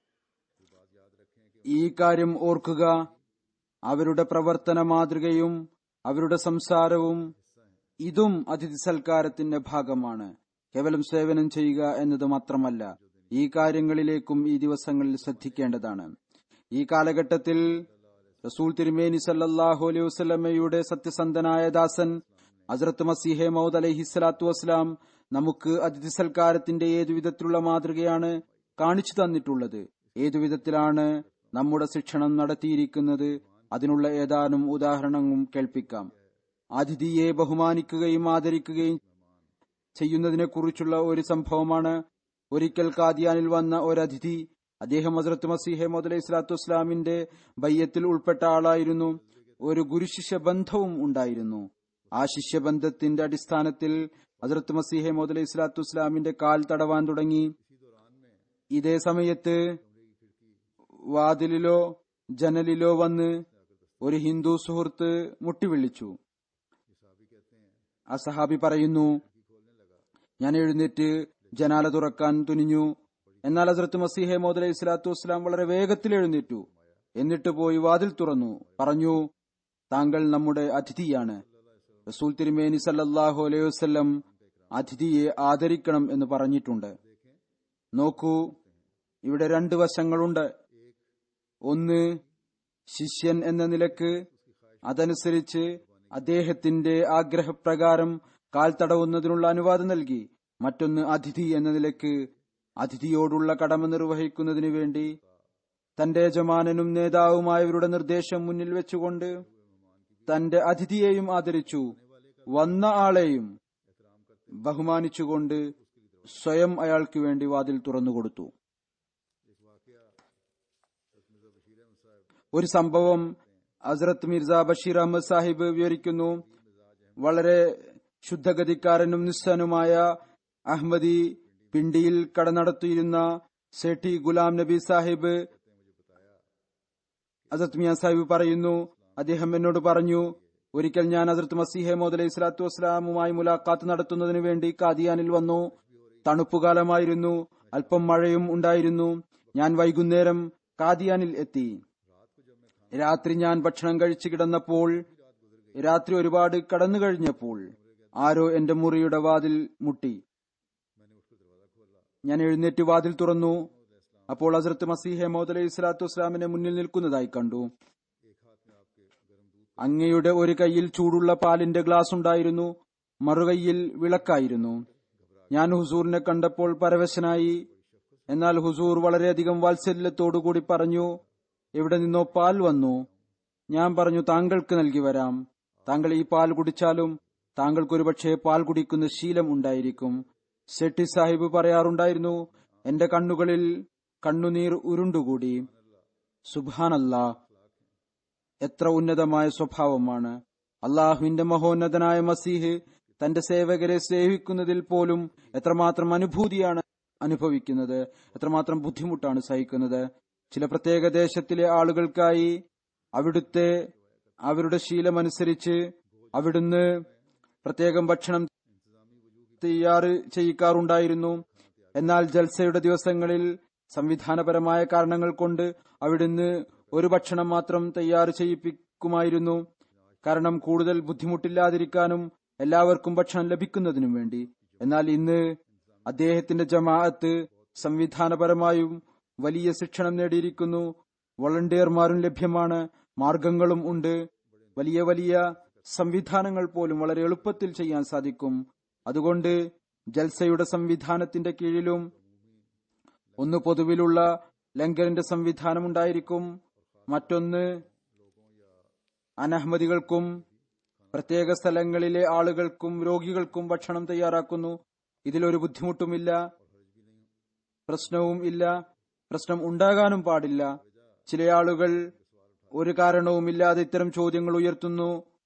ഈ കാര്യം ഓർക്കുക അവരുടെ പ്രവർത്തന മാതൃകയും അവരുടെ സംസാരവും ഇതും അതിഥി സൽക്കാരത്തിന്റെ ഭാഗമാണ് കേവലം സേവനം ചെയ്യുക എന്നത് മാത്രമല്ല ഈ കാര്യങ്ങളിലേക്കും ഈ ദിവസങ്ങളിൽ ശ്രദ്ധിക്കേണ്ടതാണ് ഈ കാലഘട്ടത്തിൽ റസൂൽ തിരുമേനി സല്ലാഹു അലൈഹി വസ്ലമയുടെ സത്യസന്ധനായ ദാസൻ ഹസ്രത്ത് മസീഹെ മൗദ് അലഹി സ്വലാത്തു വസ്സലാം നമുക്ക് അതിഥി സൽക്കാരത്തിന്റെ ഏതു വിധത്തിലുള്ള മാതൃകയാണ് കാണിച്ചു തന്നിട്ടുള്ളത് ഏതു വിധത്തിലാണ് നമ്മുടെ ശിക്ഷണം നടത്തിയിരിക്കുന്നത് അതിനുള്ള ഏതാനും ഉദാഹരണവും കേൾപ്പിക്കാം അതിഥിയെ ബഹുമാനിക്കുകയും ആദരിക്കുകയും ചെയ്യുന്നതിനെക്കുറിച്ചുള്ള ഒരു സംഭവമാണ് ഒരിക്കൽ കാദിയാനിൽ വന്ന ഒരതിഥി അദ്ദേഹം ഹസ്രത്ത് മസീഹെ മുതലൈഹി സ്വലാത്തു വസ്ലാമിന്റെ ബയ്യത്തിൽ ഉൾപ്പെട്ട ആളായിരുന്നു ഒരു ഗുരുശിഷ്യ ബന്ധവും ഉണ്ടായിരുന്നു ആ ശിഷ്യബന്ധത്തിന്റെ അടിസ്ഥാനത്തിൽ ഹസരത്ത് മസീഹെ മോദ് ഇസ്ലാത്തു ഇസ്ലാമിന്റെ കാൽ തടവാൻ തുടങ്ങി ഇതേ സമയത്ത് വാതിലിലോ ജനലിലോ വന്ന് ഒരു ഹിന്ദു സുഹൃത്ത് മുട്ടിവിളിച്ചു ആ സഹാബി പറയുന്നു ഞാൻ എഴുന്നേറ്റ് ജനാല തുറക്കാൻ തുനിഞ്ഞു എന്നാൽ ഹസരത്ത് മസീഹെ മോദ് ഇസ്ലാത്തു വസ്സലാം വളരെ വേഗത്തിൽ എഴുന്നേറ്റു എന്നിട്ട് പോയി വാതിൽ തുറന്നു പറഞ്ഞു താങ്കൾ നമ്മുടെ അതിഥിയാണ് റസൂൽ തിരുമേനി സല്ലല്ലാഹു അലൈഹി വസല്ലം അതിഥിയെ ആദരിക്കണം എന്ന് പറഞ്ഞിട്ടുണ്ട് നോക്കൂ ഇവിടെ രണ്ട് വശങ്ങളുണ്ട് ഒന്ന് ശിഷ്യൻ എന്ന നിലക്ക് അതനുസരിച്ച് അദ്ദേഹത്തിന്റെ ആഗ്രഹപ്രകാരം കാൽ തടവുന്നതിനുള്ള അനുവാദം നൽകി മറ്റൊന്ന് അതിഥി എന്ന നിലക്ക് അതിഥിയോടുള്ള കടമ നിർവഹിക്കുന്നതിനു വേണ്ടി തന്റെ യജമാനനും നേതാവുമായവരുടെ നിർദ്ദേശം മുന്നിൽ വെച്ചുകൊണ്ട് തന്റെ അതിഥിയെയും ആദരിച്ചു വന്ന ആളെയും ബഹുമാനിച്ചുകൊണ്ട് സ്വയം അയാൾക്ക് വേണ്ടി വാതിൽ തുറന്നുകൊടുത്തു ഒരു സംഭവം ഹസ്രത്ത് മിർസ ബഷീർ അഹമ്മദ് സാഹിബ് വിവരിക്കുന്നു വളരെ ശുദ്ധഗതിക്കാരനും നിസ്സനുമായ അഹമ്മദി പിണ്ടിയിൽ കട നടത്തിയിരുന്ന സേഠി ഗുലാം നബി സാഹിബ് ഹസരത്ത് മിയാ സാഹിബ് പറയുന്നു അദ്ദേഹം എന്നോട് പറഞ്ഞു ഒരിക്കൽ ഞാൻ ഹസരത്ത് മസീഹെ മോദ് അലൈഹി സ്വലാത്തു വസ്സലാമുമായി മുലാഖാത്ത് നടത്തുന്നതിനു വേണ്ടി കാദിയാനിൽ വന്നു തണുപ്പുകാലമായിരുന്നു അല്പം മഴയും ഉണ്ടായിരുന്നു ഞാൻ വൈകുന്നേരം കാദിയാനിൽ എത്തി രാത്രി ഞാൻ ഭക്ഷണം കഴിച്ചു കിടന്നപ്പോൾ രാത്രി ഒരുപാട് കടന്നു കഴിഞ്ഞപ്പോൾ ആരോ എന്റെ മുറിയുടെ വാതിൽ മുട്ടി ഞാൻ എഴുന്നേറ്റ് വാതിൽ തുറന്നു അപ്പോൾ ഹസരത്ത് മസീഹെ മോദ് അലൈഹി സ്വലാത്തു വസ്സലാമിനെ മുന്നിൽ നിൽക്കുന്നതായി കണ്ടു അങ്ങയുടെ ഒരു കൈയിൽ ചൂടുള്ള പാലിന്റെ ഗ്ലാസ് ഉണ്ടായിരുന്നു മറുകൈയിൽ വിളക്കായിരുന്നു ഞാൻ ഹുസൂറിനെ കണ്ടപ്പോൾ പരവശനായി എന്നാൽ ഹുസൂർ വളരെയധികം വാത്സല്യത്തോടുകൂടി പറഞ്ഞു എവിടെ നിന്നോ പാൽ വന്നു ഞാൻ പറഞ്ഞു താങ്കൾക്ക് നൽകി വരാം താങ്കൾ ഈ പാൽ കുടിച്ചാലും താങ്കൾക്ക് ഒരുപക്ഷെ പാൽ കുടിക്കുന്ന ശീലം ഉണ്ടായിരിക്കും സെട്ടി സാഹിബ് പറയാറുണ്ടായിരുന്നു എന്റെ കണ്ണുകളിൽ കണ്ണുനീർ ഉരുണ്ടുകൂടി സുബാനല്ലാ എത്ര ഉന്നതമായ സ്വഭാവമാണ് അള്ളാഹുവിന്റെ മഹോന്നതനായ മസീഹ് തന്റെ സേവകരെ സേവിക്കുന്നതിൽ പോലും എത്രമാത്രം അനുഭൂതിയാണ് അനുഭവിക്കുന്നത് എത്രമാത്രം ബുദ്ധിമുട്ടാണ് സഹിക്കുന്നത് ചില പ്രത്യേക ദേശത്തിലെ ആളുകൾക്കായി അവിടുത്തെ അവരുടെ ശീലമനുസരിച്ച് അവിടുന്ന് പ്രത്യേകം ഭക്ഷണം തയ്യാറ് ചെയ്യിക്കാറുണ്ടായിരുന്നു എന്നാൽ ജൽസയുടെ ദിവസങ്ങളിൽ സംവിധാനപരമായ കാരണങ്ങൾ കൊണ്ട് അവിടുന്ന് ഒരു ഭക്ഷണം മാത്രം തയ്യാർ ചെയ്യിപ്പിക്കുമായിരുന്നു കാരണം കൂടുതൽ ബുദ്ധിമുട്ടില്ലാതിരിക്കാനും എല്ലാവർക്കും ഭക്ഷണം ലഭിക്കുന്നതിനും വേണ്ടി എന്നാൽ ഇന്ന് അദ്ദേഹത്തിന്റെ ജമാഅത്ത് സംവിധാനപരമായും വലിയ ശിക്ഷണം നേടിയിരിക്കുന്നു വളണ്ടിയർമാരും ലഭ്യമാണ് മാർഗങ്ങളും ഉണ്ട് വലിയ വലിയ സംവിധാനങ്ങൾ പോലും വളരെ എളുപ്പത്തിൽ ചെയ്യാൻ സാധിക്കും അതുകൊണ്ട് ജൽസയുടെ സംവിധാനത്തിന്റെ കീഴിലും ഒന്ന് പൊതുവിലുള്ള ലങ്കറിന്റെ സംവിധാനം ഉണ്ടായിരിക്കും മറ്റൊന്ന് അനഹമ്മദികൾക്കും പ്രത്യേക സ്ഥലങ്ങളിലെ ആളുകൾക്കും രോഗികൾക്കും ഭക്ഷണം തയ്യാറാക്കുന്നു ഇതിലൊരു ബുദ്ധിമുട്ടുമില്ല പ്രശ്നവും ഇല്ല പ്രശ്നം ഉണ്ടാകാനും പാടില്ല ചില ആളുകൾ ഒരു കാരണവുമില്ലാതെ ഇത്തരം ചോദ്യങ്ങൾ ഉയർത്തുന്നു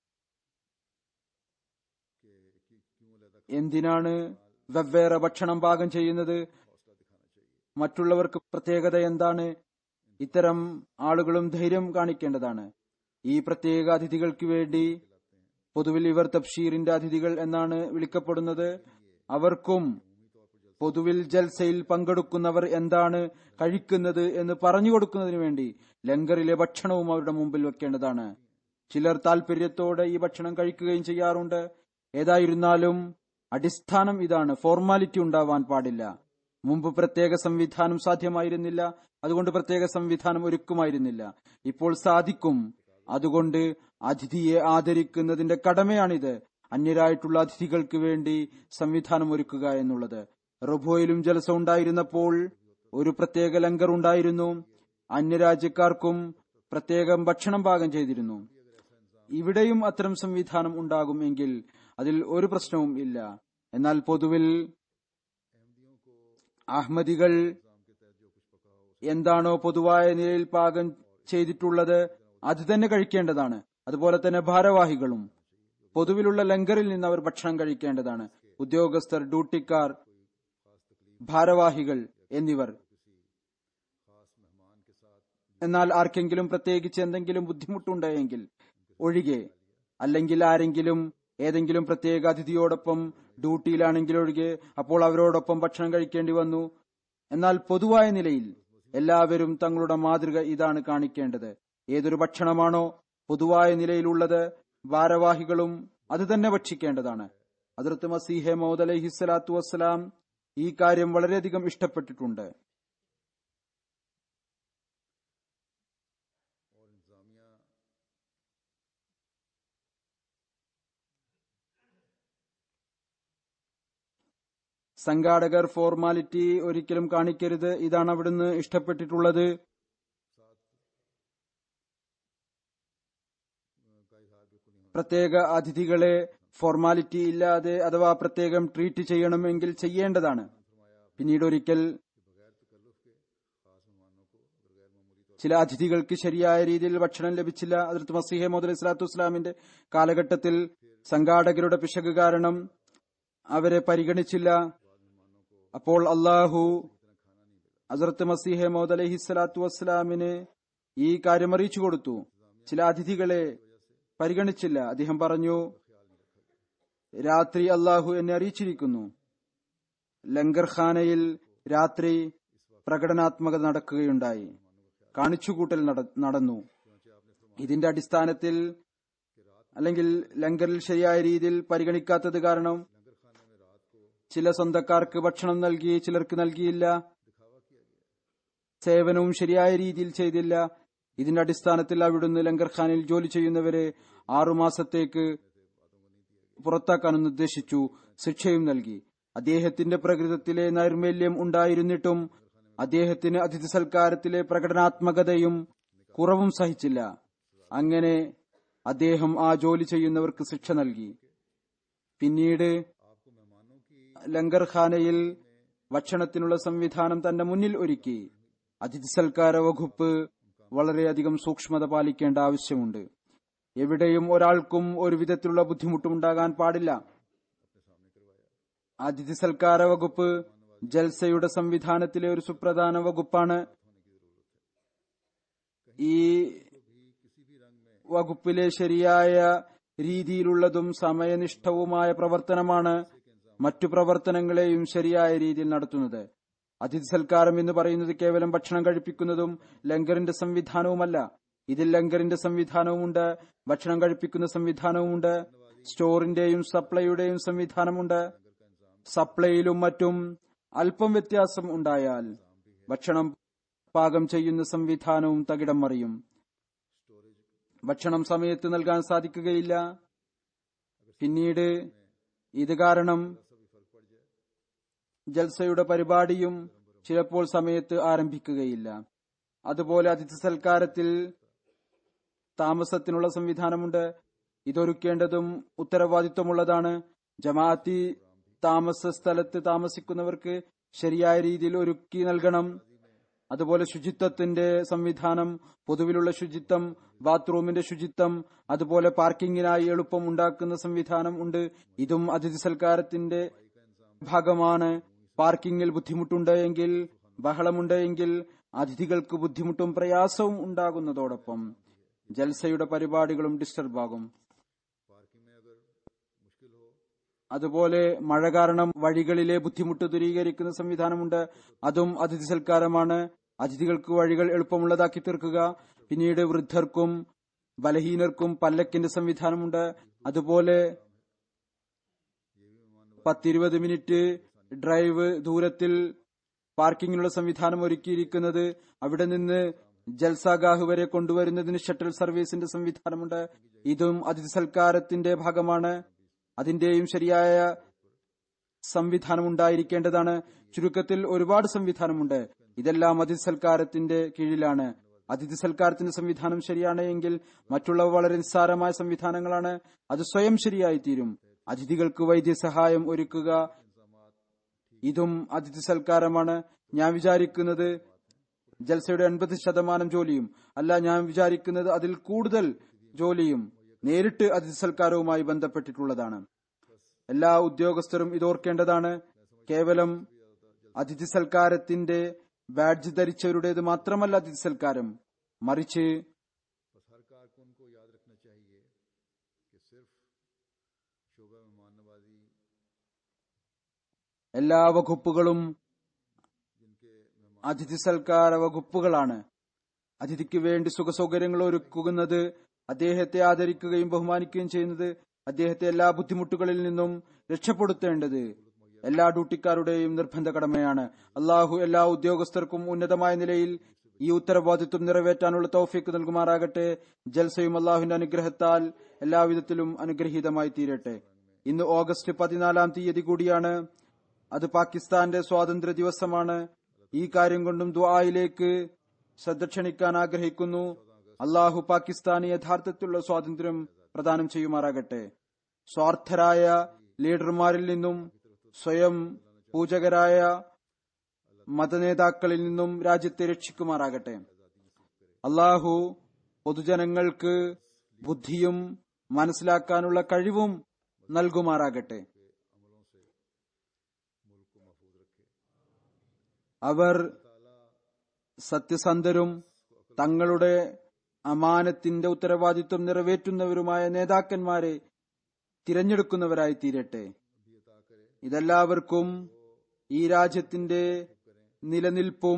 എന്തിനാണ് വെവ്വേറെ ഭക്ഷണം പാകം ചെയ്യുന്നത് മറ്റുള്ളവർക്ക് പ്രത്യേകത എന്താണ് ഇത്തരം ആളുകളും ധൈര്യം കാണിക്കേണ്ടതാണ് ഈ പ്രത്യേക അതിഥികൾക്ക് വേണ്ടി പൊതുവിൽ ഇവർ തബ്ഷീറിന്റെ അതിഥികൾ എന്നാണ് വിളിക്കപ്പെടുന്നത് അവർക്കും പൊതുവിൽ ജൽസയിൽ പങ്കെടുക്കുന്നവർ എന്താണ് കഴിക്കുന്നത് എന്ന് പറഞ്ഞു കൊടുക്കുന്നതിന് വേണ്ടി ലങ്കറിലെ ഭക്ഷണവും അവരുടെ മുമ്പിൽ വെക്കേണ്ടതാണ് ചിലർ താല്പര്യത്തോടെ ഈ ഭക്ഷണം കഴിക്കുകയും ചെയ്യാറുണ്ട് ഏതായിരുന്നാലും അടിസ്ഥാനം ഇതാണ് ഫോർമാലിറ്റി ഉണ്ടാവാൻ പാടില്ല മുമ്പ് പ്രത്യേക സംവിധാനം സാധ്യമായിരുന്നില്ല അതുകൊണ്ട് പ്രത്യേക സംവിധാനം ഒരുക്കുമായിരുന്നില്ല ഇപ്പോൾ സാധിക്കും അതുകൊണ്ട് അതിഥിയെ ആദരിക്കുന്നതിന്റെ കടമയാണിത് അന്യരായിട്ടുള്ള അതിഥികൾക്ക് വേണ്ടി സംവിധാനം ഒരുക്കുക എന്നുള്ളത് റൊബോയിലും ജലസ ഉണ്ടായിരുന്നപ്പോൾ ഒരു പ്രത്യേക ലങ്കർ ഉണ്ടായിരുന്നു അന്യരാജ്യക്കാർക്കും പ്രത്യേകം ഭക്ഷണം പാകം ചെയ്തിരുന്നു ഇവിടെയും അത്തരം സംവിധാനം ഉണ്ടാകും എങ്കിൽ അതിൽ ഒരു പ്രശ്നവും ഇല്ല എന്നാൽ പൊതുവിൽ അഹമ്മദികൾ എന്താണോ പൊതുവായ നിലയിൽ പാകം ചെയ്തിട്ടുള്ളത് അത് തന്നെ കഴിക്കേണ്ടതാണ് അതുപോലെ തന്നെ ഭാരവാഹികളും പൊതുവിലുള്ള ലങ്കറിൽ നിന്ന് അവർ ഭക്ഷണം കഴിക്കേണ്ടതാണ് ഉദ്യോഗസ്ഥർ ഡ്യൂട്ടിക്കാർ ഭാരവാഹികൾ എന്നിവർ എന്നാൽ ആർക്കെങ്കിലും പ്രത്യേകിച്ച് എന്തെങ്കിലും ബുദ്ധിമുട്ടുണ്ടായെങ്കിൽ ഒഴികെ അല്ലെങ്കിൽ ആരെങ്കിലും ഏതെങ്കിലും പ്രത്യേക അതിഥിയോടൊപ്പം ഡ്യൂട്ടിയിലാണെങ്കിൽ ഒഴികെ അപ്പോൾ അവരോടൊപ്പം ഭക്ഷണം കഴിക്കേണ്ടി വന്നു എന്നാൽ പൊതുവായ നിലയിൽ എല്ലാവരും തങ്ങളുടെ മാതൃക ഇതാണ് കാണിക്കേണ്ടത് ഏതൊരു ഭക്ഷണമാണോ പൊതുവായ നിലയിലുള്ളത് ഭാരവാഹികളും അത് തന്നെ ഭക്ഷിക്കേണ്ടതാണ് അതിർത്ത് മസീഹെ മൗദ് അലഹിസ്സലാത്തു വസ്സലാം ഈ കാര്യം വളരെയധികം ഇഷ്ടപ്പെട്ടിട്ടുണ്ട് സംഘാടകർ ഫോർമാലിറ്റി ഒരിക്കലും കാണിക്കരുത് ഇതാണ് അവിടുന്ന് ഇഷ്ടപ്പെട്ടിട്ടുള്ളത് പ്രത്യേക അതിഥികളെ ഫോർമാലിറ്റി ഇല്ലാതെ അഥവാ പ്രത്യേകം ട്രീറ്റ് ചെയ്യണമെങ്കിൽ ചെയ്യേണ്ടതാണ് പിന്നീട് ഒരിക്കൽ ചില അതിഥികൾക്ക് ശരിയായ രീതിയിൽ ഭക്ഷണം ലഭിച്ചില്ല അതിർത്ത് മസീഹെ മോദ് ഇസ്ലാത്തു ഇസ്ലാമിന്റെ കാലഘട്ടത്തിൽ സംഘാടകരുടെ പിശക് കാരണം അവരെ പരിഗണിച്ചില്ല അപ്പോൾ അള്ളാഹു അസർത്ത് മസീഹെ മോദ് അലഹി സ്വലാത്തു വസ്സലാമിന് ഈ കാര്യം അറിയിച്ചു കൊടുത്തു ചില അതിഥികളെ പരിഗണിച്ചില്ല അദ്ദേഹം പറഞ്ഞു രാത്രി അള്ളാഹു എന്നെ അറിയിച്ചിരിക്കുന്നു ലങ്കർഖാനയിൽ രാത്രി പ്രകടനാത്മകത നടക്കുകയുണ്ടായി കാണിച്ചുകൂട്ടൽ നടന്നു ഇതിന്റെ അടിസ്ഥാനത്തിൽ അല്ലെങ്കിൽ ലങ്കറിൽ ശരിയായ രീതിയിൽ പരിഗണിക്കാത്തത് കാരണം ചില സ്വന്തക്കാർക്ക് ഭക്ഷണം നൽകി ചിലർക്ക് നൽകിയില്ല സേവനവും ശരിയായ രീതിയിൽ ചെയ്തില്ല ഇതിന്റെ അടിസ്ഥാനത്തിൽ അവിടുന്ന് ലങ്കർഖാനിൽ ജോലി ചെയ്യുന്നവരെ ആറുമാസത്തേക്ക് പുറത്താക്കാൻ നിർദ്ദേശിച്ചു ശിക്ഷയും നൽകി അദ്ദേഹത്തിന്റെ പ്രകൃതത്തിലെ നൈർമല്യം ഉണ്ടായിരുന്നിട്ടും അദ്ദേഹത്തിന് അതിഥി സൽക്കാരത്തിലെ പ്രകടനാത്മകതയും കുറവും സഹിച്ചില്ല അങ്ങനെ അദ്ദേഹം ആ ജോലി ചെയ്യുന്നവർക്ക് ശിക്ഷ നൽകി പിന്നീട് ലങ്കർഖാനയിൽ ഭക്ഷണത്തിനുള്ള സംവിധാനം തന്റെ മുന്നിൽ ഒരുക്കി അതിഥി സൽക്കാര വകുപ്പ് വളരെയധികം സൂക്ഷ്മത പാലിക്കേണ്ട ആവശ്യമുണ്ട് എവിടെയും ഒരാൾക്കും ഒരു വിധത്തിലുള്ള ബുദ്ധിമുട്ടും ഉണ്ടാകാൻ പാടില്ല അതിഥി സൽക്കാര വകുപ്പ് ജൽസയുടെ സംവിധാനത്തിലെ ഒരു സുപ്രധാന വകുപ്പാണ് ഈ വകുപ്പിലെ ശരിയായ രീതിയിലുള്ളതും സമയനിഷ്ഠവുമായ പ്രവർത്തനമാണ് മറ്റു പ്രവർത്തനങ്ങളെയും ശരിയായ രീതിയിൽ നടത്തുന്നത് അതിഥി സൽക്കാരം എന്ന് പറയുന്നത് കേവലം ഭക്ഷണം കഴിപ്പിക്കുന്നതും ലങ്കറിന്റെ സംവിധാനവുമല്ല ഇതിൽ ലങ്കറിന്റെ സംവിധാനവുമുണ്ട് ഭക്ഷണം കഴിപ്പിക്കുന്ന സംവിധാനവുമുണ്ട് സ്റ്റോറിന്റെയും സപ്ലൈയുടെയും സംവിധാനമുണ്ട് സപ്ലൈയിലും മറ്റും അല്പം വ്യത്യാസം ഉണ്ടായാൽ ഭക്ഷണം പാകം ചെയ്യുന്ന സംവിധാനവും തകിടം മറിയും ഭക്ഷണം സമയത്ത് നൽകാൻ സാധിക്കുകയില്ല പിന്നീട് ഇത് കാരണം ജൽസയുടെ പരിപാടിയും ചിലപ്പോൾ സമയത്ത് ആരംഭിക്കുകയില്ല അതുപോലെ അതിഥി സൽക്കാരത്തിൽ താമസത്തിനുള്ള സംവിധാനമുണ്ട് ഇതൊരുക്കേണ്ടതും ഉത്തരവാദിത്വമുള്ളതാണ് ജമാഅത്തി താമസ സ്ഥലത്ത് താമസിക്കുന്നവർക്ക് ശരിയായ രീതിയിൽ ഒരുക്കി നൽകണം അതുപോലെ ശുചിത്വത്തിന്റെ സംവിധാനം പൊതുവിലുള്ള ശുചിത്വം ബാത്റൂമിന്റെ ശുചിത്വം അതുപോലെ പാർക്കിങ്ങിനായി എളുപ്പം ഉണ്ടാക്കുന്ന സംവിധാനം ഉണ്ട് ഇതും അതിഥി സൽക്കാരത്തിന്റെ ഭാഗമാണ് പാർക്കിങ്ങിൽ ബുദ്ധിമുട്ടുണ്ട് എങ്കിൽ ബഹളമുണ്ട് എങ്കിൽ അതിഥികൾക്ക് ബുദ്ധിമുട്ടും പ്രയാസവും ഉണ്ടാകുന്നതോടൊപ്പം ജൽസയുടെ പരിപാടികളും ഡിസ്റ്റർബ് ആകും അതുപോലെ മഴ കാരണം വഴികളിലെ ബുദ്ധിമുട്ട് ദൂരീകരിക്കുന്ന സംവിധാനമുണ്ട് അതും അതിഥി സൽക്കാരമാണ് അതിഥികൾക്ക് വഴികൾ എളുപ്പമുള്ളതാക്കി തീർക്കുക പിന്നീട് വൃദ്ധർക്കും ബലഹീനർക്കും പല്ലക്കിന്റെ സംവിധാനമുണ്ട് അതുപോലെ പത്തിരുപത് മിനിറ്റ് ഡ്രൈവ് ദൂരത്തിൽ പാർക്കിങ്ങിനുള്ള സംവിധാനം ഒരുക്കിയിരിക്കുന്നത് അവിടെ നിന്ന് ജൽസാഗാഹ് വരെ കൊണ്ടുവരുന്നതിന് ഷട്ടൽ സർവീസിന്റെ സംവിധാനമുണ്ട് ഇതും അതിഥി സൽക്കാരത്തിന്റെ ഭാഗമാണ് അതിന്റെയും ശരിയായ സംവിധാനം ഉണ്ടായിരിക്കേണ്ടതാണ് ചുരുക്കത്തിൽ ഒരുപാട് സംവിധാനമുണ്ട് ഇതെല്ലാം അതിഥി സൽക്കാരത്തിന്റെ കീഴിലാണ് അതിഥി സൽക്കാരത്തിന്റെ സംവിധാനം ശരിയാണ് എങ്കിൽ മറ്റുള്ളവ വളരെ നിസ്സാരമായ സംവിധാനങ്ങളാണ് അത് സ്വയം ശരിയായി തീരും അതിഥികൾക്ക് വൈദ്യസഹായം ഒരുക്കുക ഇതും അതിഥി സൽക്കാരമാണ് ഞാൻ വിചാരിക്കുന്നത് ജൽസയുടെ എൺപത് ശതമാനം ജോലിയും അല്ല ഞാൻ വിചാരിക്കുന്നത് അതിൽ കൂടുതൽ ജോലിയും നേരിട്ട് അതിഥി സൽക്കാരവുമായി ബന്ധപ്പെട്ടിട്ടുള്ളതാണ് എല്ലാ ഉദ്യോഗസ്ഥരും ഇതോർക്കേണ്ടതാണ് കേവലം അതിഥി സൽക്കാരത്തിന്റെ ബാഡ്ജ് ധരിച്ചവരുടേത് മാത്രമല്ല അതിഥി സൽക്കാരം മറിച്ച് बस हर कारकुन को याद रखना चाहिए कि सिर्फ शोबा मेहमान नवाजी എല്ലാ വകുപ്പുകളും जिनके मेहमान അതിഥി സൽക്കാര വകുപ്പുകളാണ് അതിഥിക്ക് വേണ്ടി സുഖസൗകര്യങ്ങൾ ഒരുക്കുന്നത് അദ്ദേഹത്തെ ആദരിക്കുകയും ബഹുമാനിക്കുകയും ചെയ്യുന്നത് അദ്ദേഹത്തെ എല്ലാ ബുദ്ധിമുട്ടുകളിൽ നിന്നും രക്ഷപ്പെടുത്തേണ്ടത് എല്ലാ ഡ്യൂട്ടിക്കാരുടെയും നിർബന്ധ കടമയാണ് അള്ളാഹു എല്ലാ ഉദ്യോഗസ്ഥർക്കും ഉന്നതമായ നിലയിൽ ഈ ഉത്തരവാദിത്വം നിറവേറ്റാനുള്ള തൗഫീക്ക് നൽകുമാറാകട്ടെ ജൽസയും അള്ളാഹുവിന്റെ അനുഗ്രഹത്താൽ എല്ലാവിധത്തിലും അനുഗ്രഹീതമായി തീരട്ടെ ഇന്ന് ഓഗസ്റ്റ് പതിനാലാം തീയതി കൂടിയാണ് അത് പാകിസ്ഥാന്റെ സ്വാതന്ത്ര്യ ദിവസമാണ് ഈ കാര്യം കൊണ്ടും ദ്വായിലേക്ക് ശ്രദ്ധ ക്ഷണിക്കാൻ ആഗ്രഹിക്കുന്നു അള്ളാഹു പാകിസ്ഥാന് യഥാർത്ഥത്തിലുള്ള സ്വാതന്ത്ര്യം പ്രദാനം ചെയ്യുമാറാകട്ടെ സ്വാർത്ഥരായ ലീഡർമാരിൽ നിന്നും സ്വയം പൂജകരായ മതനേതാക്കളിൽ നിന്നും രാജ്യത്തെ രക്ഷിക്കുമാറാകട്ടെ അള്ളാഹു പൊതുജനങ്ങൾക്ക് ബുദ്ധിയും മനസ്സിലാക്കാനുള്ള കഴിവും നൽകുമാറാകട്ടെ അവർ സത്യസന്ധരും തങ്ങളുടെ അമാനത്തിന്റെ ഉത്തരവാദിത്വം നിറവേറ്റുന്നവരുമായ നേതാക്കന്മാരെ തിരഞ്ഞെടുക്കുന്നവരായി തീരട്ടെ ഇതെല്ലാവർക്കും ഈ രാജ്യത്തിന്റെ നിലനിൽപ്പും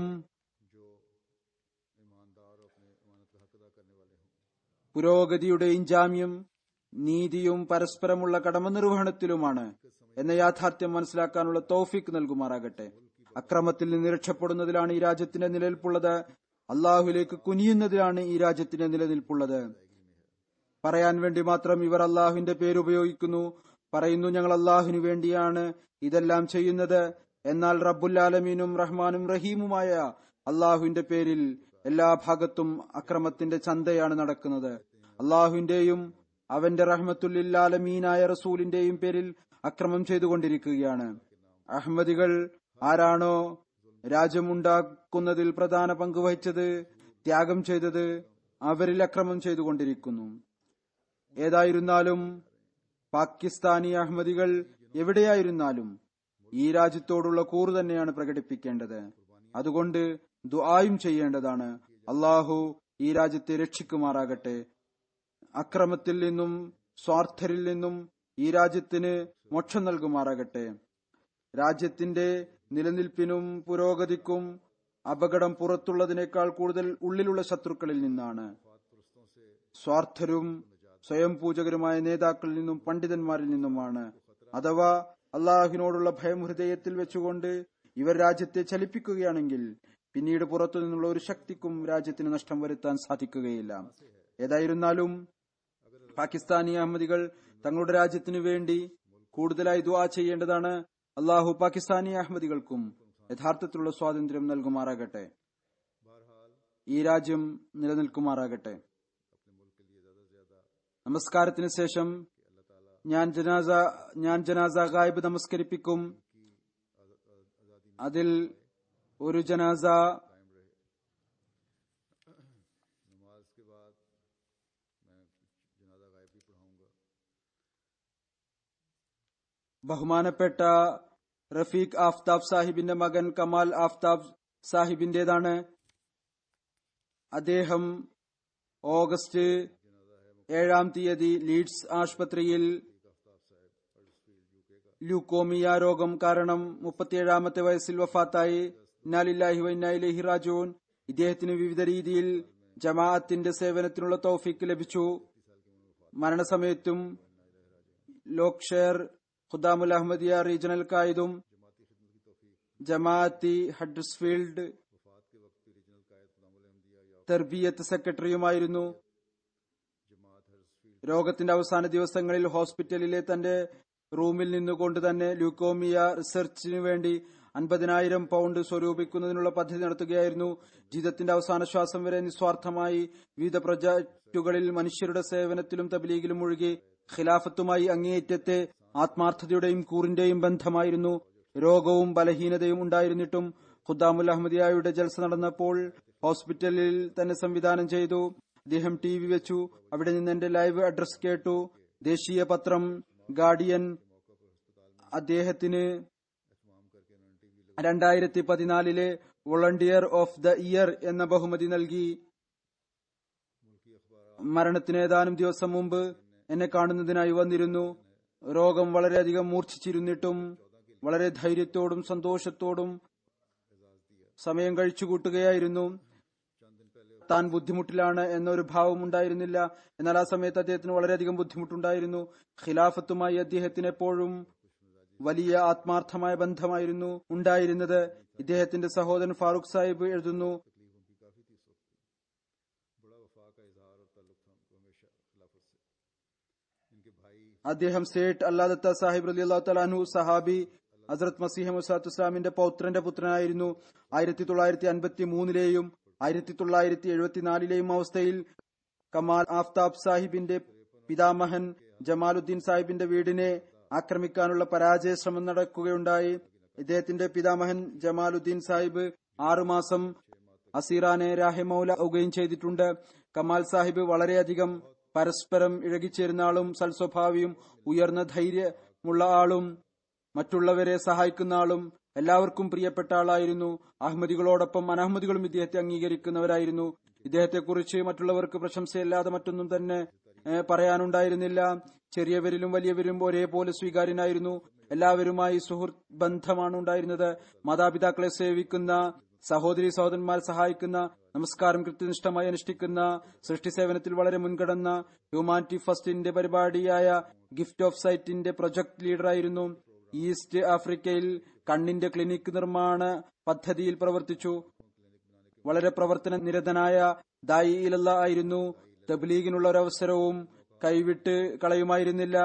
പുരോഗതിയുടെയും ജാമ്യം നീതിയും പരസ്പരമുള്ള കടമനിർവഹണത്തിലുമാണ് എന്ന യാഥാർത്ഥ്യം മനസ്സിലാക്കാനുള്ള തോഫിക്ക് നൽകുമാറാകട്ടെ അക്രമത്തിൽ നിന്ന് രക്ഷപ്പെടുന്നതിലാണ് ഈ രാജ്യത്തിന്റെ നിലനിൽപ്പുള്ളത് അള്ളാഹുലേക്ക് കുനിയുന്നതിലാണ് ഈ രാജ്യത്തിന്റെ നിലനിൽപ്പുള്ളത് പറയാൻ വേണ്ടി മാത്രം ഇവർ അള്ളാഹുവിന്റെ പേരുപയോഗിക്കുന്നു പറയുന്നു ഞങ്ങൾ അള്ളാഹുവിനു വേണ്ടിയാണ് ഇതെല്ലാം ചെയ്യുന്നത് എന്നാൽ റബ്ബുല്ലാലമീനും റഹ്മാനും റഹീമുമായ അള്ളാഹുവിന്റെ പേരിൽ എല്ലാ ഭാഗത്തും അക്രമത്തിന്റെ ചന്തയാണ് നടക്കുന്നത് അള്ളാഹുവിന്റെയും അവന്റെ റഹ്മത്തുല്ലാലമീനായ റസൂലിന്റെയും പേരിൽ അക്രമം ചെയ്തുകൊണ്ടിരിക്കുകയാണ് അഹമ്മദികൾ ആരാണോ രാജ്യമുണ്ടാക്കുന്നതിൽ പ്രധാന പങ്ക് വഹിച്ചത് ത്യാഗം ചെയ്തത് അവരിൽ അക്രമം ചെയ്തുകൊണ്ടിരിക്കുന്നു ഏതായിരുന്നാലും പാകിസ്ഥാനി അഹമ്മദികൾ എവിടെയായിരുന്നാലും ഈ രാജ്യത്തോടുള്ള കൂറ് തന്നെയാണ് പ്രകടിപ്പിക്കേണ്ടത് അതുകൊണ്ട് ദുആയും ചെയ്യേണ്ടതാണ് അള്ളാഹു ഈ രാജ്യത്തെ രക്ഷിക്കുമാറാകട്ടെ അക്രമത്തിൽ നിന്നും സ്വാർത്ഥരിൽ നിന്നും ഈ രാജ്യത്തിന് മോക്ഷം നൽകുമാറാകട്ടെ രാജ്യത്തിന്റെ നിലനിൽപ്പിനും പുരോഗതിക്കും അപകടം പുറത്തുള്ളതിനേക്കാൾ കൂടുതൽ ഉള്ളിലുള്ള ശത്രുക്കളിൽ നിന്നാണ് സ്വാർത്ഥരും സ്വയം പൂജകരുമായ നേതാക്കളിൽ നിന്നും പണ്ഡിതന്മാരിൽ നിന്നുമാണ് അഥവാ അള്ളാഹുവിനോടുള്ള ഭയം ഹൃദയത്തിൽ വെച്ചുകൊണ്ട് ഇവർ രാജ്യത്തെ ചലിപ്പിക്കുകയാണെങ്കിൽ പിന്നീട് പുറത്തു നിന്നുള്ള ഒരു ശക്തിക്കും രാജ്യത്തിന് നഷ്ടം വരുത്താൻ സാധിക്കുകയില്ല ഏതായിരുന്നാലും പാകിസ്ഥാനി അഹമ്മദികൾ തങ്ങളുടെ രാജ്യത്തിനു വേണ്ടി കൂടുതലായി ദുആ ചെയ്യേണ്ടതാണ് അള്ളാഹു പാകിസ്ഥാനി അഹമ്മദികൾക്കും യഥാർത്ഥത്തിലുള്ള സ്വാതന്ത്ര്യം നൽകുമാറാകട്ടെ ഈ രാജ്യം നിലനിൽക്കുമാറാകട്ടെ നമസ്കാരത്തിന് ശേഷം ഞാൻ ജനാസ ഞാൻ ജനാസ ഗായിബ് നമസ്കരിപ്പിക്കും അതിൽ ഒരു ജനാസ नमाज के बाद मैं जनाजा गायब भी पढ़ाऊंगा ബഹുമാനപ്പെട്ട റഫീഖ് ആഫ്താബ് സാഹിബിന്റെ മകൻ കമാൽ ആഫ്താബ് സാഹിബിന്റേതാണ് അദ്ദേഹം ഓഗസ്റ്റ് ഏഴാം തീയതി ലീഡ്സ് ആശുപത്രിയിൽ ല്യൂക്കോമിയ രോഗം കാരണം മുപ്പത്തിയേഴാമത്തെ വയസ്സിൽ വഫാത്തായി ഇന്നാലില്ലാഹി വൈനായിലേഹി റാജൂൻ ഇദ്ദേഹത്തിന് വിവിധ രീതിയിൽ ജമാഅത്തിന്റെ സേവനത്തിനുള്ള തൗഫീക്ക് ലഭിച്ചു മരണസമയത്തും ലോക്ഷെയർ ഖുദാമുൽ അഹമ്മദിയ റീജിയണൽ കായിദും ജമാഅത്തി ഹഡ്സ്ഫീൽഡ് തെർബിയത്ത് സെക്രട്ടറിയുമായിരുന്നു രോഗത്തിന്റെ അവസാന ദിവസങ്ങളിൽ ഹോസ്പിറ്റലിലെ തന്റെ റൂമിൽ നിന്നുകൊണ്ട് തന്നെ ല്യൂക്കോമിയ റിസർച്ചിനു വേണ്ടി അൻപതിനായിരം പൗണ്ട് സ്വരൂപിക്കുന്നതിനുള്ള പദ്ധതി നടത്തുകയായിരുന്നു ജീവിതത്തിന്റെ അവസാന ശ്വാസം വരെ നിസ്വാർത്ഥമായി വിവിധ പ്രൊജക്ടുകളിൽ മനുഷ്യരുടെ സേവനത്തിലും തബ്ലീഗിലും മുഴുകി ഖിലാഫത്തുമായി അങ്ങേയറ്റത്തെ ആത്മാർത്ഥതയുടെയും കൂറിന്റെയും ബന്ധമായിരുന്നു രോഗവും ബലഹീനതയും ഉണ്ടായിരുന്നിട്ടും ഖുദ്ദാമുൽ അഹമ്മദിയായുടെ ജൽസ നടന്നപ്പോൾ ഹോസ്പിറ്റലിൽ തന്നെ സംവിധാനം ചെയ്തു അദ്ദേഹം ടി വി വെച്ചു അവിടെ നിന്ന് എന്റെ ലൈവ് അഡ്രസ് കേട്ടു ദേശീയ പത്രം ഗാർഡിയൻ അദ്ദേഹത്തിന് രണ്ടായിരത്തി പതിനാലിലെ വോളണ്ടിയർ ഓഫ് ദ ഇയർ എന്ന ബഹുമതി നൽകി മരണത്തിന് ഏതാനും ദിവസം മുമ്പ് എന്നെ കാണുന്നതിനായി വന്നിരുന്നു രോഗം വളരെയധികം മൂർച്ഛിച്ചിരുന്നിട്ടും വളരെ ധൈര്യത്തോടും സന്തോഷത്തോടും സമയം കഴിച്ചുകൂട്ടുകയായിരുന്നു താൻ ബുദ്ധിമുട്ടിലാണ് എന്നൊരു ഭാവം ഉണ്ടായിരുന്നില്ല എന്നാൽ ആ സമയത്ത് അദ്ദേഹത്തിന് വളരെയധികം ബുദ്ധിമുട്ടുണ്ടായിരുന്നു ഖിലാഫത്തുമായി അദ്ദേഹത്തിന് എപ്പോഴും വലിയ ആത്മാർത്ഥമായ ബന്ധമായിരുന്നു ഉണ്ടായിരുന്നത് ഇദ്ദേഹത്തിന്റെ സഹോദരൻ ഫാറൂഖ് സാഹിബ് എഴുതുന്നു അദ്ദേഹം സേഠ് അല്ലാദത്ത സാഹിബ് അലി അള്ളാഹു തലാൻഹു സഹാബി ഹസ്രത് മസീഹ് മുസാത്ത് ഇസ്ലാമിന്റെ പൗത്രന്റെ പുത്രനായിരുന്നു ആയിരത്തി തൊള്ളായിരത്തി അൻപത്തി മൂന്നിലെയും ആയിരത്തി തൊള്ളായിരത്തി എഴുപത്തിനാലിലെയും അവസ്ഥയിൽ കമാൽ ആഫ്താബ് സാഹിബിന്റെ പിതാമഹൻ ജമാലുദ്ദീൻ സാഹിബിന്റെ വീടിനെ ആക്രമിക്കാനുള്ള പരാജയ ശ്രമം നടക്കുകയുണ്ടായി ഇദ്ദേഹത്തിന്റെ പിതാമഹൻ ജമാലുദ്ദീൻ സാഹിബ് ആറുമാസം അസീറാനെ രാഹിമൌല ആവുകയും ചെയ്തിട്ടുണ്ട് കമാൽ സാഹിബ് വളരെയധികം പരസ്പരം ഇഴകിച്ചേരുന്ന ആളും സൽസ്വഭാവിയും ഉയർന്ന ധൈര്യമുള്ള ആളും മറ്റുള്ളവരെ സഹായിക്കുന്ന ആളും എല്ലാവർക്കും പ്രിയപ്പെട്ട ആളായിരുന്നു അഹമ്മദികളോടൊപ്പം അനഹമ്മദികളും ഇദ്ദേഹത്തെ അംഗീകരിക്കുന്നവരായിരുന്നു ഇദ്ദേഹത്തെക്കുറിച്ച് മറ്റുള്ളവർക്ക് പ്രശംസയില്ലാതെ മറ്റൊന്നും തന്നെ ഏഹ്, പറയാനുണ്ടായിരുന്നില്ല ചെറിയവരിലും വലിയവരും ഒരേപോലെ സ്വീകാര്യനായിരുന്നു എല്ലാവരുമായി സുഹൃത്ത് ബന്ധമാണ് ഉണ്ടായിരുന്നത് മാതാപിതാക്കളെ സേവിക്കുന്ന സഹോദരി സഹോദരന്മാരെ സഹായിക്കുന്ന നമസ്കാരം കൃത്യനിഷ്ഠമായി അനുഷ്ഠിക്കുന്ന സൃഷ്ടി സേവനത്തിൽ വളരെ മുൻകടന്ന ഹ്യൂമാനിറ്റി ഫസ്റ്റിന്റെ പരിപാടിയായ ഗിഫ്റ്റ് ഓഫ് സൈറ്റിന്റെ പ്രൊജക്ട് ലീഡറായിരുന്നു ഈസ്റ്റ് ആഫ്രിക്കയിൽ കണ്ണിന്റെ ക്ലിനിക് നിർമ്മാണ പദ്ധതിയിൽ പ്രവർത്തിച്ചു വളരെ പ്രവർത്തന നിരതനായ ദായി ഇലല്ല ആയിരുന്നു തബ്ലീഗിനുള്ള ഒരവസരവും കൈവിട്ട് കളയുമായിരുന്നില്ല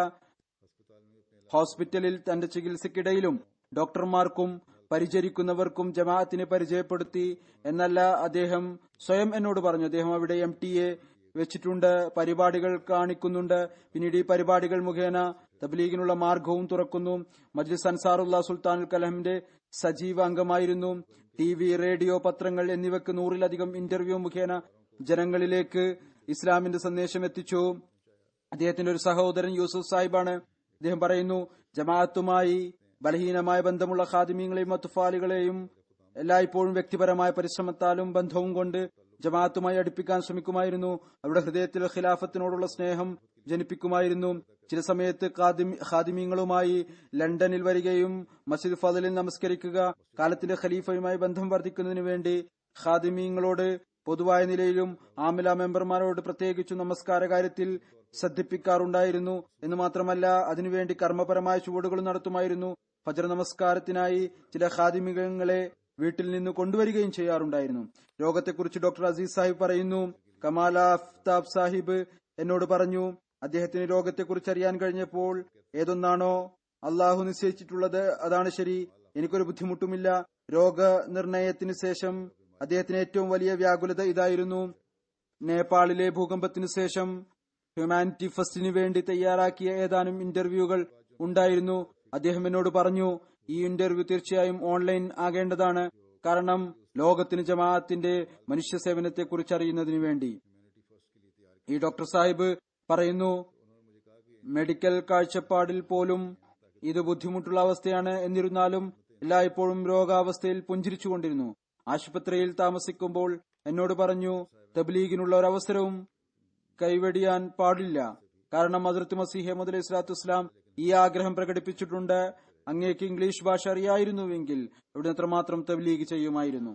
ഹോസ്പിറ്റലിൽ തന്റെ ചികിത്സയ്ക്കിടയിലും ഡോക്ടർമാർക്കും പരിചരിക്കുന്നവർക്കും ജമാഅത്തിനെ പരിചയപ്പെടുത്തി എന്നല്ല അദ്ദേഹം സ്വയം എന്നോട് പറഞ്ഞു അദ്ദേഹം അവിടെ എം ടി എ വെച്ചിട്ടുണ്ട് പരിപാടികൾ കാണിക്കുന്നുണ്ട് പിന്നീട് ഈ പരിപാടികൾ മുഖേന തബ്ലീഗിനുള്ള മാർഗവും തുറക്കുന്നു മജ്ലിസ് അൻസാറുല്ല സുൽത്താനുൽ കലഹമിന്റെ സജീവ അംഗമായിരുന്നു ടി വി റേഡിയോ പത്രങ്ങൾ എന്നിവയ്ക്ക് നൂറിലധികം ഇന്റർവ്യൂ മുഖേന ജനങ്ങളിലേക്ക് ഇസ്ലാമിന്റെ സന്ദേശം എത്തിച്ചു അദ്ദേഹത്തിന്റെ ഒരു സഹോദരൻ യൂസുഫ് സാഹിബാണ് അദ്ദേഹം പറയുന്നു ജമാഅത്തുമായി ബലഹീനമായ ബന്ധമുള്ള ഖാദിമീങ്ങളെയും മത്തുഫാലികളെയും എല്ലായ്പ്പോഴും വ്യക്തിപരമായ പരിശ്രമത്താലും ബന്ധവും കൊണ്ട് ജമാഅത്തുമായി അടുപ്പിക്കാൻ ശ്രമിക്കുമായിരുന്നു അവരുടെ ഹൃദയത്തിൽ ഖിലാഫത്തിനോടുള്ള സ്നേഹം ജനിപ്പിക്കുമായിരുന്നു ചില സമയത്ത് ഖാദിമി- ഖാദിമീങ്ങളുമായി ലണ്ടനിൽ വരികയും മസ്ജിദ് ഫദലിൽ നമസ്കരിക്കുക കാലത്തിന്റെ ഖലീഫയുമായി ബന്ധം വർദ്ധിക്കുന്നതിനു വേണ്ടി ഖാദിമീങ്ങളോട് പൊതുവായ നിലയിലും ആമില മെമ്പർമാരോട് പ്രത്യേകിച്ചും നമസ്കാര കാര്യത്തിൽ ശ്രദ്ധിപ്പിക്കാറുണ്ടായിരുന്നു എന്ന് മാത്രമല്ല അതിനുവേണ്ടി കർമ്മപരമായ ചുവടുകളും നടത്തുമായിരുന്നു ഫജർ നമസ്കാരത്തിനായി ചില ഖാദിമികങ്ങളെ വീട്ടിൽ നിന്ന് കൊണ്ടുവരികയും ചെയ്യാറുണ്ടായിരുന്നു രോഗത്തെക്കുറിച്ച് ഡോക്ടർ അസീസ് സാഹിബ് പറയുന്നു കമാല അഫ്താബ് സാഹിബ് എന്നോട് പറഞ്ഞു അദ്ദേഹത്തിന് രോഗത്തെക്കുറിച്ച് അറിയാൻ കഴിഞ്ഞപ്പോൾ ഏതൊന്നാണോ അള്ളാഹു നിശ്ചയിച്ചിട്ടുള്ളത് അതാണ് ശരി എനിക്കൊരു ബുദ്ധിമുട്ടുമില്ല രോഗനിർണയത്തിന് ശേഷം അദ്ദേഹത്തിന് ഏറ്റവും വലിയ വ്യാകുലത ഇതായിരുന്നു നേപ്പാളിലെ ഭൂകമ്പത്തിനു ശേഷം ഹ്യൂമാനിറ്റി ഫസ്റ്റിന് വേണ്ടി തയ്യാറാക്കിയ ഏതാനും ഇന്റർവ്യൂകൾ ഉണ്ടായിരുന്നു അദ്ദേഹം എന്നോട് പറഞ്ഞു ഈ ഇന്റർവ്യൂ തീർച്ചയായും ഓൺലൈൻ ആകേണ്ടതാണ് കാരണം ലോകത്തിന് ജമാഅത്തിന്റെ മനുഷ്യ സേവനത്തെക്കുറിച്ച് അറിയുന്നതിന് വേണ്ടി ഈ ഡോക്ടർ സാഹിബ് പറയുന്നു മെഡിക്കൽ കാഴ്ചപ്പാടിൽ പോലും ഇത് ബുദ്ധിമുട്ടുള്ള അവസ്ഥയാണ് എന്നിരുന്നാലും എല്ലായ്പ്പോഴും രോഗാവസ്ഥയിൽ പുഞ്ചിരിച്ചുകൊണ്ടിരുന്നു ആശുപത്രിയിൽ താമസിക്കുമ്പോൾ എന്നോട് പറഞ്ഞു തബ്ലീഗിനുള്ള ഒരു അവസരവും കൈവെടിയാൻ പാടില്ല കാരണം അതിർത്ത് മസീഹ് മുദ് ഇസ്ലാത്തു ഇസ്ലാം ഈ ആഗ്രഹം പ്രകടിപ്പിച്ചിട്ടുണ്ട് അങ്ങേക്ക് ഇംഗ്ലീഷ് ഭാഷ അറിയായിരുന്നുവെങ്കിൽ ഇവിടെ എത്രമാത്രം തബ്ലീഗ് ചെയ്യുമായിരുന്നു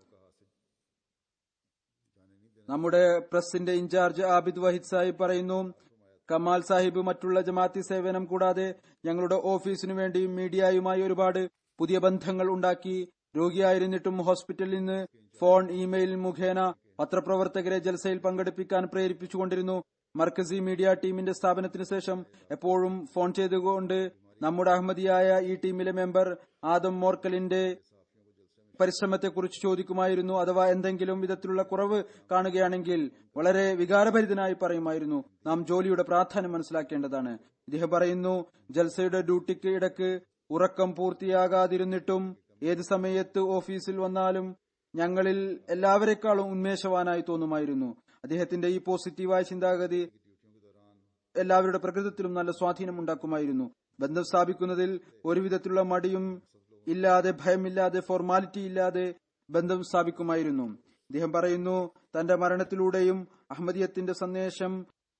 നമ്മുടെ പ്രസിന്റെ ഇൻചാർജ് ആബിദ് വഹിദ് സാഹിബ് പറയുന്നു കമാൽ സാഹിബ് മറ്റുള്ള ജമാഅത്തി സേവനം കൂടാതെ ഞങ്ങളുടെ ഓഫീസിനു വേണ്ടി മീഡിയയുമായി ഒരുപാട് പുതിയ ബന്ധങ്ങൾ ഉണ്ടാക്കി രോഗിയായിരുന്നിട്ടും ഹോസ്പിറ്റലിൽ നിന്ന് ഫോൺ ഇമെയിൽ മുഖേന പത്രപ്രവർത്തകരെ ജൽസയിൽ പങ്കെടുപ്പിക്കാൻ പ്രേരിപ്പിച്ചുകൊണ്ടിരുന്നു മർക്കസി മീഡിയ ടീമിന്റെ സ്ഥാപനത്തിന് ശേഷം എപ്പോഴും ഫോൺ ചെയ്തുകൊണ്ട് നമ്മുടെ അഹമ്മദിയായ ഈ ടീമിലെ മെമ്പർ ആദം മോർക്കലിന്റെ പരിശ്രമത്തെക്കുറിച്ച് ചോദിക്കുമായിരുന്നു അഥവാ എന്തെങ്കിലും വിധത്തിലുള്ള കുറവ് കാണുകയാണെങ്കിൽ വളരെ വികാരഭരിതനായി പറയുമായിരുന്നു നാം ജോലിയുടെ പ്രാധാന്യം മനസ്സിലാക്കേണ്ടതാണ് ഇദ്ദേഹം പറയുന്നു ജൽസയുടെ ഡ്യൂട്ടിക്ക് ഇടക്ക് ഉറക്കം പൂർത്തിയാകാതിരുന്നിട്ടും ഏത് സമയത്ത് ഓഫീസിൽ വന്നാലും ഞങ്ങളിൽ എല്ലാവരെക്കാളും ഉന്മേഷവാനായി തോന്നുമായിരുന്നു അദ്ദേഹത്തിന്റെ ഈ പോസിറ്റീവായ ചിന്താഗതി എല്ലാവരുടെ പ്രകൃതത്തിലും നല്ല സ്വാധീനം ഉണ്ടാക്കുമായിരുന്നു ബന്ധം സ്ഥാപിക്കുന്നതിൽ ഒരുവിധത്തിലുള്ള മടിയും ഇല്ലാതെ ഭയമില്ലാതെ ഫോർമാലിറ്റി ഇല്ലാതെ ബന്ധം സ്ഥാപിക്കുമായിരുന്നു അദ്ദേഹം പറയുന്നു തന്റെ മരണത്തിലൂടെയും അഹമ്മദിയത്തിന്റെ സന്ദേശം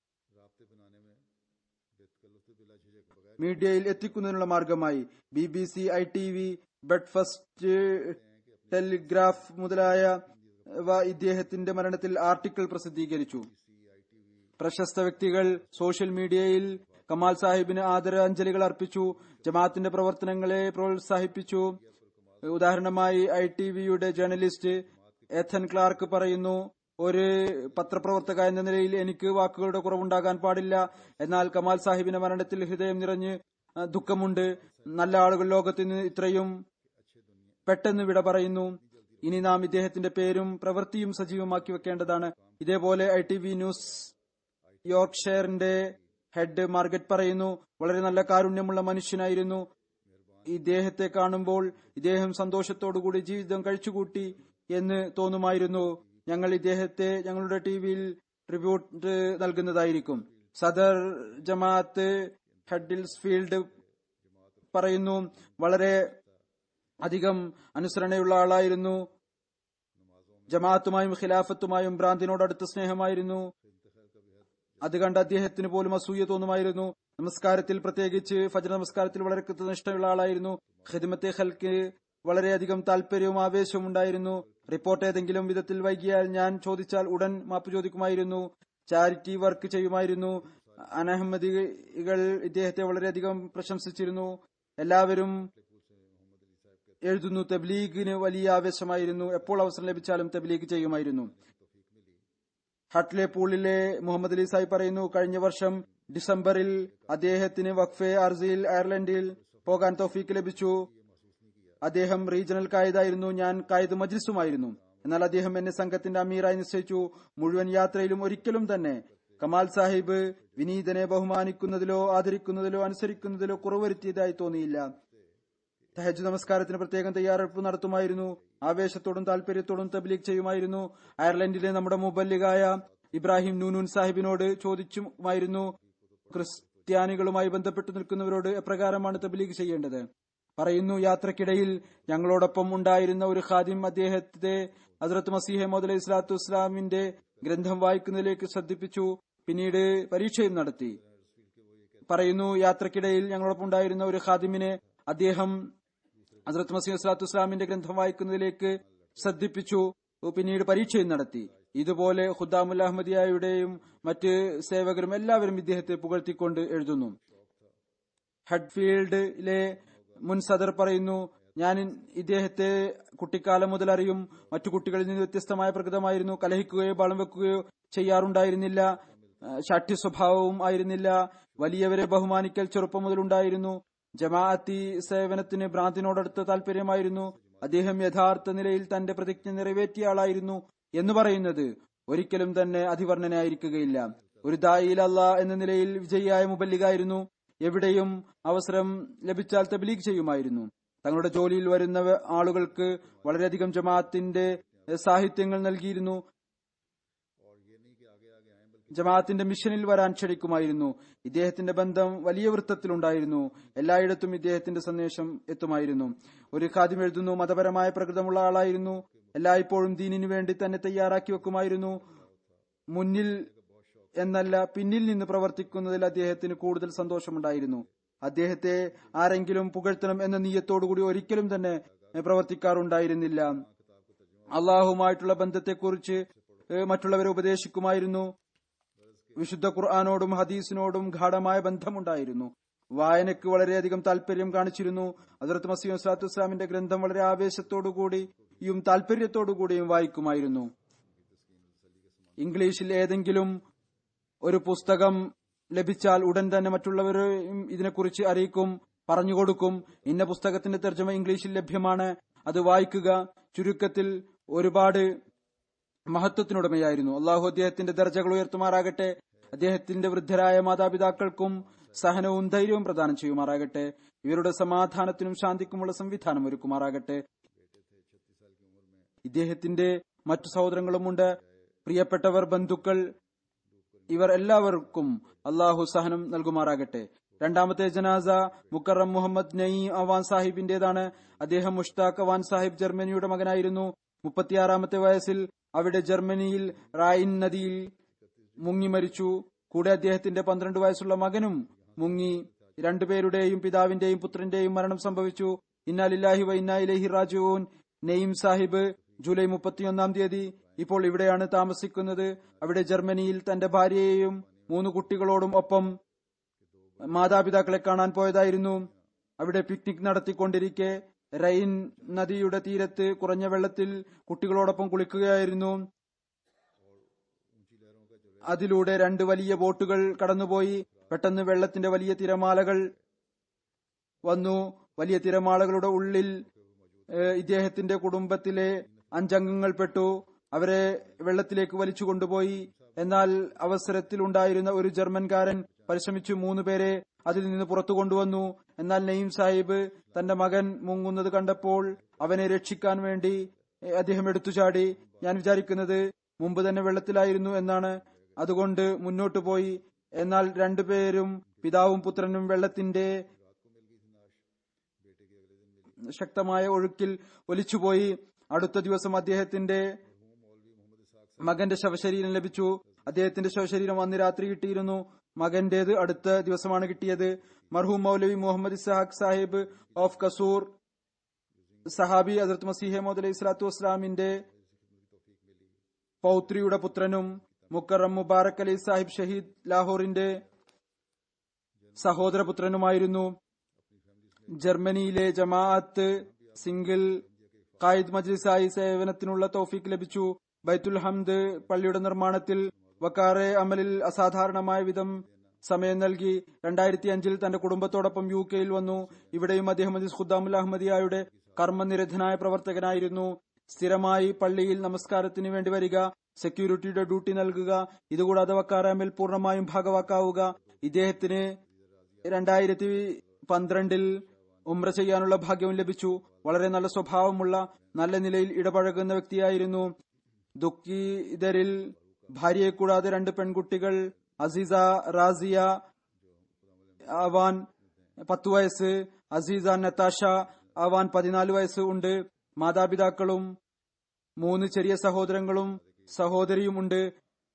മീഡിയയിൽ എത്തിക്കുന്നതിനുള്ള മാർഗമായി B B C I T V Belfast Telegraph മുതലായ ഇദ്ദേഹത്തിന്റെ മരണത്തിൽ ആർട്ടിക്കിൾ പ്രസിദ്ധീകരിച്ചു പ്രശസ്ത വ്യക്തികൾ സോഷ്യൽ മീഡിയയിൽ കമാൽ സാഹിബിന് ആദരാഞ്ജലികൾ അർപ്പിച്ചു ജമാഅത്തിന്റെ പ്രവർത്തനങ്ങളെ പ്രോത്സാഹിപ്പിച്ചു ഉദാഹരണമായി ഐ ടി വിയുടെ ജേർണലിസ്റ്റ് എഥൻ ക്ലാർക്ക് പറയുന്നു ഒരു പത്രപ്രവർത്തക എന്ന നിലയിൽ എനിക്ക് വാക്കുകളുടെ കുറവുണ്ടാകാൻ പാടില്ല എന്നാൽ കമാൽ സാഹിബിന്റെ മരണത്തിൽ ഹൃദയം നിറഞ്ഞ് ആ, ദുഃഖമുണ്ട് നല്ല ആളുകൾ ലോകത്തിന് ഇത്രയും പെട്ടെന്ന് വിട പറയുന്നു ഇനി നാം ഇദ്ദേഹത്തിന്റെ പേരും പ്രവൃത്തിയും സജീവമാക്കി വെക്കേണ്ടതാണ് ഇതേപോലെ ഐ ടി വി ന്യൂസ് യോർക്ക്ഷയറിന്റെ ഹെഡ് മാർഗറ്റ് പറയുന്നു വളരെ നല്ല കാരുണ്യമുള്ള മനുഷ്യനായിരുന്നു ഇദ്ദേഹത്തെ കാണുമ്പോൾ ഇദ്ദേഹം സന്തോഷത്തോടുകൂടി ജീവിതം കഴിച്ചുകൂട്ടി എന്ന് തോന്നുമായിരുന്നു ഞങ്ങൾ ഇദ്ദേഹത്തെ ഞങ്ങളുടെ ടിവിയിൽ ട്രിബ്യൂട്ട് നൽകുന്നതായിരിക്കും സദർ ജമാഅത്ത് ഹെഡിൽസ്ഫീൽഡ് പറയുന്നു വളരെ അധികം അനുസരണയുള്ള ആളായിരുന്നു ജമാഅത്തുമായും ഖിലാഫത്തുമായും ഭ്രാന്തിനോട് അടുത്ത സ്നേഹമായിരുന്നു അത് കണ്ട് അദ്ദേഹത്തിന് പോലും അസൂയ തോന്നുമായിരുന്നു നമസ്കാരത്തിൽ പ്രത്യേകിച്ച് ഫജർ നമസ്കാരത്തിൽ വളരെ കൃത്യനിഷ്ഠയുള്ള ആളായിരുന്നു ഖിദ്മത്തെ ഖൽക്ക് വളരെയധികം താല്പര്യവും ആവേശവും ഉണ്ടായിരുന്നു റിപ്പോർട്ട് ഏതെങ്കിലും വിധത്തിൽ വൈകിയാൽ ഞാൻ ചോദിച്ചാൽ ഉടൻ മാപ്പ് ചോദിക്കുമായിരുന്നു ചാരിറ്റി വർക്ക് ചെയ്യുമായിരുന്നു അനഹമ്മദികൾ ഇദ്ദേഹത്തെ വളരെയധികം പ്രശംസിച്ചിരുന്നു എല്ലാവരും എഴുതുന്നു തബ്ലീഗിന് വലിയ ആവേശമായിരുന്നു എപ്പോൾ അവസരം ലഭിച്ചാലും തബ്ലീഗ് ചെയ്യുമായിരുന്നു ഹട്ട്ലെ പൂളിലെ മുഹമ്മദ് അലി സായി പറയുന്നു കഴിഞ്ഞ വർഷം ഡിസംബറിൽ അദ്ദേഹത്തിന് വഖഫെ അർസിയിൽ അയർലൻഡിൽ പോകാൻ തൗഫീക്ക് ലഭിച്ചു അദ്ദേഹം റീജിയണൽ കായിദായിരുന്നു ഞാൻ കായിദ് മജ്ലിസുമായിരുന്നു എന്നാൽ അദ്ദേഹം എന്നെ സംഘത്തിന്റെ അമീറായി നിശ്ചയിച്ചു മുഴുവൻ യാത്രയിലും ഒരിക്കലും തന്നെ കമാൽ സാഹിബ് വിനീതനെ ബഹുമാനിക്കുന്നതിലോ ആദരിക്കുന്നതിലോ അനുസരിക്കുന്നതിലോ കുറവരുത്തിയതായി തോന്നിയില്ല തഹജ് നമസ്കാരത്തിന് പ്രത്യേകം തയ്യാറെടുപ്പ് നടത്തുമായിരുന്നു ആവേശത്തോടും താല്പര്യത്തോടും തബ്ലീഗ് ചെയ്യുമായിരുന്നു അയർലൻഡിലെ നമ്മുടെ മുബല്ലിഗായ ഇബ്രാഹിം നൂനൂൻ സാഹിബിനോട് ചോദിച്ചുമായിരുന്നു ക്രിസ്ത്യാനികളുമായി ബന്ധപ്പെട്ടു നിൽക്കുന്നവരോട് എപ്രകാരമാണ് തബ്ലീഗ് ചെയ്യേണ്ടത് പറയുന്നു യാത്രക്കിടയിൽ ഞങ്ങളോടൊപ്പം ഉണ്ടായിരുന്ന ഒരു ഖാദിം അദ്ദേഹത്തെ ഹസ്രത്ത് മസീഹ് മോദ് അലൈഹി സ്വലാത്തു വസ്സലാമിന്റെ ഗ്രന്ഥം വായിക്കുന്നതിലേക്ക് ശ്രദ്ധിപ്പിച്ചു പിന്നീട് പരീക്ഷയും നടത്തി പറയുന്നു യാത്രക്കിടയിൽ ഞങ്ങളോടൊപ്പം ഉണ്ടായിരുന്ന ഒരു ഖാദിമിനെ അദ്ദേഹം ഹസ്രത്ത് മസീഹ് സ്വലാത്തു വസ്സലാമിന്റെ ഗ്രന്ഥം വായിക്കുന്നതിലേക്ക് ശ്രദ്ധിപ്പിച്ചു പിന്നീട് പരീക്ഷയും നടത്തി ഇതുപോലെ ഖുദ്ദാമുൽ അഹമ്മദിയായുടെയും മറ്റ് സേവകരും എല്ലാവരും ഇദ്ദേഹത്തെ പുകഴ്ത്തിക്കൊണ്ട് എഴുതുന്നു ഹെഡ്ഫീൽഡിലെ മുൻ സദർ പറയുന്നു ഞാൻ ഇദ്ദേഹത്തെ കുട്ടിക്കാലം മുതൽ അറിയും മറ്റു കുട്ടികളിൽ നിന്ന് വ്യത്യസ്തമായ പ്രകൃതമായിരുന്നു കലഹിക്കുകയോ ബളം വെക്കുകയോ ചെയ്യാറുണ്ടായിരുന്നില്ല ആ, ശാഠ്യ സ്വഭാവവും ആയിരുന്നില്ല വലിയവരെ ബഹുമാനിക്കൽ ചെറുപ്പം മുതൽ ഉണ്ടായിരുന്നു ജമാഅത്തി സേവനത്തിന് ഭ്രാന്തിനോടടുത്ത താല്പര്യമായിരുന്നു അദ്ദേഹം യഥാർത്ഥ നിലയിൽ തന്റെ പ്രതിജ്ഞ നിറവേറ്റിയ ആളായിരുന്നു എന്ന് പറയുന്നത് ഒരിക്കലും തന്നെ അതിവർണനായിരിക്കുകയില്ല ഒരു ദായിൽ അല്ല എന്ന നിലയിൽ വിജയിയായ മുബല്ലിഗായിരുന്നു എവിടെയും അവസരം ലഭിച്ചാൽ തബ്ലീഗ് ചെയ്യുമായിരുന്നു തങ്ങളുടെ ജോലിയിൽ വരുന്ന ആളുകൾക്ക് വളരെയധികം ജമാഅത്തിന്റെ എഹ്, സാഹിത്യങ്ങൾ നൽകിയിരുന്നു ജമാഅത്തിന്റെ മിഷനിൽ വരാൻ ക്ഷണിക്കുമായിരുന്നു ഇദ്ദേഹത്തിന്റെ ബന്ധം വലിയ വൃത്തത്തിലുണ്ടായിരുന്നു എല്ലായിടത്തും ഇദ്ദേഹത്തിന്റെ സന്ദേശം എത്തുമായിരുന്നു ഒരു ഖാദിം എഴുതുന്നു മതപരമായ പ്രകൃതമുള്ള ആളായിരുന്നു എല്ലായ്പ്പോഴും ദീനിനു വേണ്ടി തന്നെ തയ്യാറാക്കി വെക്കുമായിരുന്നു മുന്നിൽ എന്നല്ല പിന്നിൽ നിന്ന് പ്രവർത്തിക്കുന്നതിൽ അദ്ദേഹത്തിന് കൂടുതൽ സന്തോഷമുണ്ടായിരുന്നു അദ്ദേഹത്തെ ആരെങ്കിലും പുകഴ്ത്തണം എന്ന നീയത്തോടുകൂടി ഒരിക്കലും തന്നെ പ്രവർത്തിക്കാറുണ്ടായിരുന്നില്ല അള്ളാഹുമായിട്ടുള്ള ബന്ധത്തെക്കുറിച്ച് ഏഹ്, മറ്റുള്ളവരെ ഉപദേശിക്കുമായിരുന്നു വിശുദ്ധ ഖുർആാനോടും ഹദീസിനോടും ഗാഠമായ ബന്ധമുണ്ടായിരുന്നു വായനയ്ക്ക് വളരെയധികം താല്പര്യം കാണിച്ചിരുന്നു ഹസരത്ത് മസീം സ്വലാത്തു വസ്സലാമിന്റെ ഗ്രന്ഥം വളരെ ആവേശത്തോടുകൂടിയും താല്പര്യത്തോടുകൂടിയും വായിക്കുമായിരുന്നു ഇംഗ്ലീഷിൽ ഏതെങ്കിലും ഒരു പുസ്തകം ലഭിച്ചാൽ ഉടൻ തന്നെ മറ്റുള്ളവരെയും ഇതിനെക്കുറിച്ച് അറിയിക്കും പറഞ്ഞുകൊടുക്കും ഇന്ന പുസ്തകത്തിന്റെ തർജ്ജമ ഇംഗ്ലീഷിൽ ലഭ്യമാണ് അത് വായിക്കുക ചുരുക്കത്തിൽ ഒരുപാട് മഹത്വത്തിനുടമയായിരുന്നു അള്ളാഹു അദ്ദേഹത്തിന്റെ ദർജകൾ ഉയർത്തുമാറാകട്ടെ അദ്ദേഹത്തിന്റെ വൃദ്ധരായ മാതാപിതാക്കൾക്കും സഹനവും ധൈര്യവും പ്രദാനം ചെയ്യുമാറാകട്ടെ ഇവരുടെ സമാധാനത്തിനും ശാന്തിക്കുമുള്ള സംവിധാനം ഒരുക്കുമാറാകട്ടെ ഇദ്ദേഹത്തിന്റെ മറ്റു സഹോദരങ്ങളുമുണ്ട് പ്രിയപ്പെട്ടവർ ബന്ധുക്കൾ ഇവർ എല്ലാവർക്കും അള്ളാഹു സഹനം നൽകുമാറാകട്ടെ രണ്ടാമത്തെ ജനാസ മുക്കറം മുഹമ്മദ് നയീം അവാൻ സാഹിബിന്റേതാണ് അദ്ദേഹം മുഷ്താഖ് അവാൻ സാഹിബ് ജർമ്മനിയുടെ മകനായിരുന്നു മുപ്പത്തിയാറാമത്തെ വയസ്സിൽ അവിടെ ജർമ്മനിയിൽ റായിൻ നദിയിൽ മുങ്ങി മരിച്ചു കൂടെ അദ്ദേഹത്തിന്റെ പന്ത്രണ്ട് വയസ്സുള്ള മകനും മുങ്ങി രണ്ടുപേരുടെയും പിതാവിന്റെയും പുത്രന്റെയും മരണം സംഭവിച്ചു ഇന്നാലില്ലാഹി വ ഇന്നാ ഇലൈഹി റാജിഊൻ നെയ്ം സാഹിബ് ജൂലൈ മുപ്പത്തിയൊന്നാം തീയതി ഇപ്പോൾ ഇവിടെയാണ് താമസിക്കുന്നത് അവിടെ ജർമ്മനിയിൽ തന്റെ ഭാര്യയെയും മൂന്ന് കുട്ടികളോടും ഒപ്പം മാതാപിതാക്കളെ കാണാൻ പോയതായിരുന്നു അവിടെ പിക്നിക് നടത്തിക്കൊണ്ടിരിക്കെ റൈൻ നദിയുടെ തീരത്ത് കുറഞ്ഞ വെള്ളത്തിൽ കുട്ടികളോടൊപ്പം കുളിക്കുകയായിരുന്നു അതിലൂടെ രണ്ട് വലിയ ബോട്ടുകൾ കടന്നുപോയി പെട്ടെന്ന് വെള്ളത്തിന്റെ വലിയ തിരമാലകൾ വന്നു വലിയ തിരമാലകളുടെ ഉള്ളിൽ ഏഹ്, ഇദ്ദേഹത്തിന്റെ കുടുംബത്തിലെ അഞ്ചംഗങ്ങൾ പെട്ടു അവരെ വെള്ളത്തിലേക്ക് വലിച്ചു കൊണ്ടുപോയി എന്നാൽ അവസരത്തിലുണ്ടായിരുന്ന ഒരു ജർമ്മൻകാരൻ പരിശ്രമിച്ചു മൂന്ന് പേരെ അതിൽ നിന്ന് പുറത്തു കൊണ്ടുവന്നു എന്നാൽ നെയ്ം സാഹിബ് തന്റെ മകൻ മുങ്ങുന്നത് കണ്ടപ്പോൾ അവനെ രക്ഷിക്കാൻ വേണ്ടി ഏഹ്, അദ്ദേഹം എടുത്തുചാടി ഞാൻ വിചാരിക്കുന്നത് മുമ്പ് തന്നെ വെള്ളത്തിലായിരുന്നു എന്നാണ് അതുകൊണ്ട് മുന്നോട്ടു പോയി എന്നാൽ രണ്ടുപേരും പിതാവും പുത്രനും വെള്ളത്തിന്റെ ശക്തമായ ഒഴുക്കിൽ ഒലിച്ചുപോയി അടുത്ത ദിവസം അദ്ദേഹത്തിന്റെ മകന്റെ ശവശരീരം ലഭിച്ചു അദ്ദേഹത്തിന്റെ ശവശരീരം അന്ന് രാത്രി കിട്ടിയിരുന്നു മകന്റേത് അടുത്ത ദിവസമാണ് കിട്ടിയത് മർഹൂം മൗലവി മുഹമ്മദ് ഇസഹാഖ് സാഹിബ് ഓഫ് കസൂർ സഹാബി അസർത്ത് മസീഹ് മോദ് അലൈഹി സ്വലാത്തു വസ്സലാമിന്റെ പൗത്രിയുടെ പുത്രനും മുക്കറം മുബാറക് അലി സാഹിബ് ഷഹീദ് ലാഹോറിന്റെ സഹോദരപുത്രനുമായിരുന്നു ജർമ്മനിയിലെ ജമാഅത്ത് സിംഗിൾ ഖായിദ് മജ്ലിസായി സേവനത്തിനുള്ള തോഫീക്ക് ലഭിച്ചു ബൈത്തുൽ ഹംദ് പള്ളിയുടെ നിർമ്മാണത്തിൽ വക്കാറെ അമലിൽ അസാധാരണമായ വിധം സമയം നൽകി രണ്ടായിരത്തി അഞ്ചിൽ തന്റെ കുടുംബത്തോടൊപ്പം യു കെയിൽ വന്നു ഇവിടെയും അദ്ദേഹം അജീസ് ഖുദ്ദാമുൽ അഹമ്മദിയായുടെ കർമ്മനിരതനായ പ്രവർത്തകനായിരുന്നു സ്ഥിരമായി പള്ളിയിൽ നമസ്കാരത്തിന് വേണ്ടി വരിക സെക്യൂരിറ്റിയുടെ ഡ്യൂട്ടി നൽകുക ഇതുകൂടാതെ വക്കാറാമിൽ പൂർണ്ണമായും ഭാഗവാക്കാവുക ഇദ്ദേഹത്തിന് രണ്ടായിരത്തി പന്ത്രണ്ടിൽ ഉമ്ര ചെയ്യാനുള്ള ഭാഗ്യവും ലഭിച്ചു വളരെ നല്ല സ്വഭാവമുള്ള നല്ല നിലയിൽ ഇടപഴകുന്ന വ്യക്തിയായിരുന്നു ദുഃഖിതരിൽ ഭാര്യയെ കൂടാതെ രണ്ട് പെൺകുട്ടികൾ അസീസ റാസിയ ആവാൻ പത്തു വയസ്സ് അസീസ നത്താഷ ആവാൻ പതിനാല് വയസ്സ് ഉണ്ട് മാതാപിതാക്കളും മൂന്ന് ചെറിയ സഹോദരങ്ങളും സഹോദരിയും ഉണ്ട്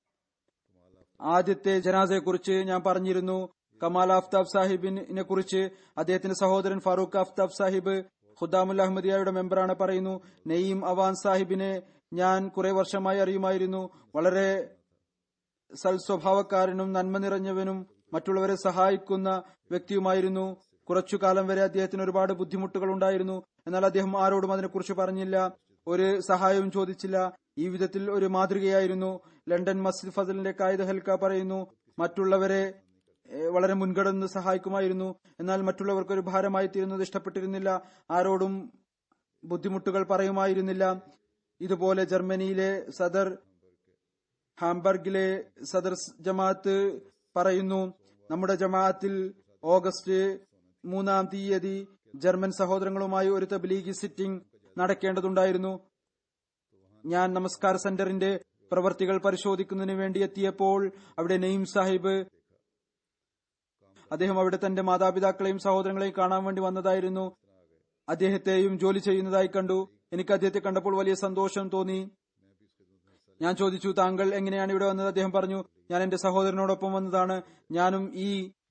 ആദ്യത്തെ ജനാസയെക്കുറിച്ച് ഞാൻ പറഞ്ഞിരുന്നു കമാൽ ആഫ്താബ് സാഹിബിനെ കുറിച്ച് അദ്ദേഹത്തിന്റെ സഹോദരൻ ഫാറൂഖ് ആഫ്താബ് സാഹിബ് ഖുദ്ദാമുൽ അഹമ്മദിയയുടെ മെമ്പറാണ് പറയുന്നു നെയ്യം അവാൻ സാഹിബിനെ ഞാൻ കുറെ വർഷമായി അറിയുമായിരുന്നു വളരെ സൽസ്വഭാവക്കാരനും നന്മ നിറഞ്ഞവനും മറ്റുള്ളവരെ സഹായിക്കുന്ന വ്യക്തിയുമായിരുന്നു കുറച്ചു കാലം വരെ അദ്ദേഹത്തിന് ഒരുപാട് ബുദ്ധിമുട്ടുകൾ ഉണ്ടായിരുന്നു എന്നാൽ അദ്ദേഹം ആരോടും അതിനെക്കുറിച്ച് പറഞ്ഞില്ല ഒരു സഹായവും ചോദിച്ചില്ല ഈ വിധത്തിൽ ഒരു മാതൃകയായിരുന്നു ലണ്ടൻ മസ്ജിദ് ഫസലിന്റെ കായിദ ഹൽക്ക പറയുന്നു മറ്റുള്ളവരെ ഏഹ്, വളരെ മുൻഗണന സഹായിക്കുമായിരുന്നു എന്നാൽ മറ്റുള്ളവർക്ക് ഒരു ഭാരമായി തീരുന്നത് ഇഷ്ടപ്പെട്ടിരുന്നില്ല ആരോടും ബുദ്ധിമുട്ടുകൾ പറയുമായിരുന്നില്ല ഇതുപോലെ ജർമ്മനിയിലെ സദർ ഹാംബർഗിലെ സദർ ജമാഅത്ത് പറയുന്നു നമ്മുടെ ജമാഅത്തിൽ ഓഗസ്റ്റ് മൂന്നാം തീയതി ജർമ്മൻ സഹോദരങ്ങളുമായി ഒരു തബ്ലീഗി സിറ്റിംഗ് നടക്കേണ്ടതുണ്ടായിരുന്നു ഞാൻ നമസ്കാര സെന്ററിന്റെ പ്രവർത്തികൾ പരിശോധിക്കുന്നതിന് വേണ്ടി എത്തിയപ്പോൾ അവിടെ നെയ്ം സാഹിബ് അദ്ദേഹം അവിടെ തന്റെ മാതാപിതാക്കളെയും സഹോദരങ്ങളെയും കാണാൻ വേണ്ടി വന്നതായിരുന്നു അദ്ദേഹത്തെയും ജോലി ചെയ്യുന്നതായി കണ്ടു എനിക്ക് അദ്ദേഹത്തെ കണ്ടപ്പോൾ വലിയ സന്തോഷം തോന്നി ഞാൻ ചോദിച്ചു താങ്കൾ എങ്ങനെയാണ് ഇവിടെ വന്നത് അദ്ദേഹം പറഞ്ഞു ഞാൻ എന്റെ സഹോദരനോടൊപ്പം വന്നതാണ് ഞാനും ഈ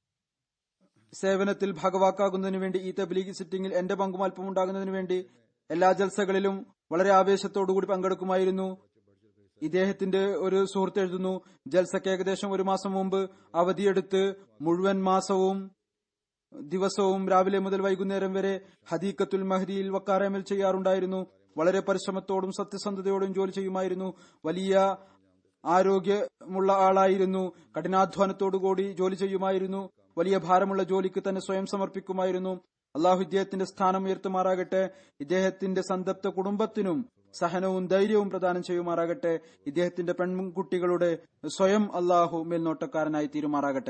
സേവനത്തിൽ ഭാഗവാക്കാകുന്നതിന് വേണ്ടി ഈ തബ്ലീഗ് സിറ്റിംഗിൽ എന്റെ പങ്കും അല്പം ഉണ്ടാകുന്നതിന് വേണ്ടി എല്ലാ ജൽസകളിലും വളരെ ആവേശത്തോടുകൂടി പങ്കെടുക്കുമായിരുന്നു ഇദ്ദേഹത്തിന്റെ ഒരു സുഹൃത്ത് എഴുതുന്നു ജൽസക്ക് ഏകദേശം ഒരു മാസം മുമ്പ് അവധിയെടുത്ത് മുഴുവൻ മാസവും ദിവസവും രാവിലെ മുതൽ വൈകുന്നേരം വരെ ഹദീക്കത്തുൽ മഹദിയിൽ വക്കാറേമൽ ചെയ്യാറുണ്ടായിരുന്നു വളരെ പരിശ്രമത്തോടും സത്യസന്ധതയോടും ജോലി ചെയ്യുമായിരുന്നു വലിയ ആരോഗ്യമുള്ള ആളായിരുന്നു കഠിനാധ്വാനത്തോടുകൂടി ജോലി ചെയ്യുമായിരുന്നു വലിയ ഭാരമുള്ള ജോലിക്ക് തന്നെ സ്വയം സമർപ്പിക്കുമായിരുന്നു അള്ളാഹു ഇദ്ദേഹത്തിന്റെ സ്ഥാനം ഉയർത്തുമാറാകട്ടെ ഇദ്ദേഹത്തിന്റെ സന്തപ്ത കുടുംബത്തിനും സഹനവും ധൈര്യവും പ്രദാനം ചെയ്യുമാറാകട്ടെ ഇദ്ദേഹത്തിന്റെ പെൺകുട്ടികളുടെ സ്വയം അള്ളാഹു മേൽനോട്ടക്കാരനായി തീരുമാറാകട്ടെ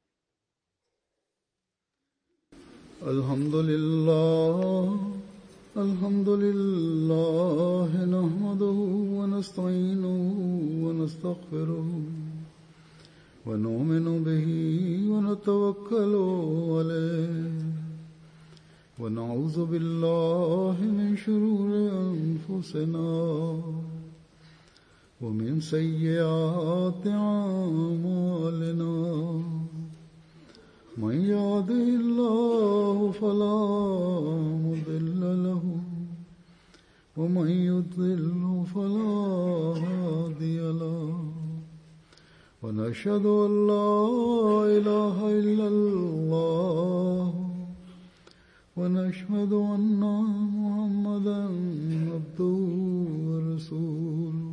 الحمد لله الحمد لله نحمده ونستعينه ونستغفره ونؤمن به ونتوكل عليه ونعوذ بالله من شرور أنفسنا ومن سيئات أعمالنا من يهده الله فلا مضل له ومن يضلل فلا هادي له ونشهد أن لا إله إلا الله ونشهد أن محمدا عبده ورسوله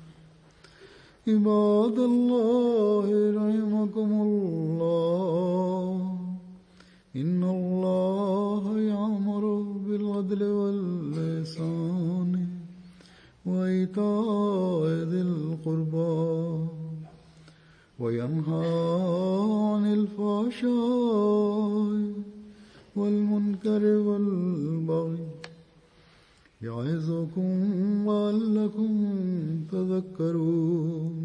عباد الله رحمكم الله إن الله يأمر بالعدل واللسان وإيتاء ذي القربى وينهى عن الفحشاء والمنكر والبغي يعظكم لعلكم تذكرون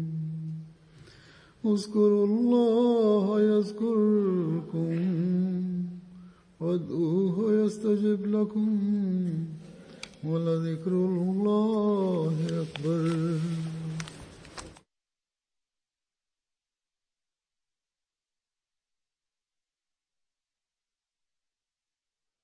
اذكروا الله يذكركم وادعوه يستجب لكم ولذكر الله أكبر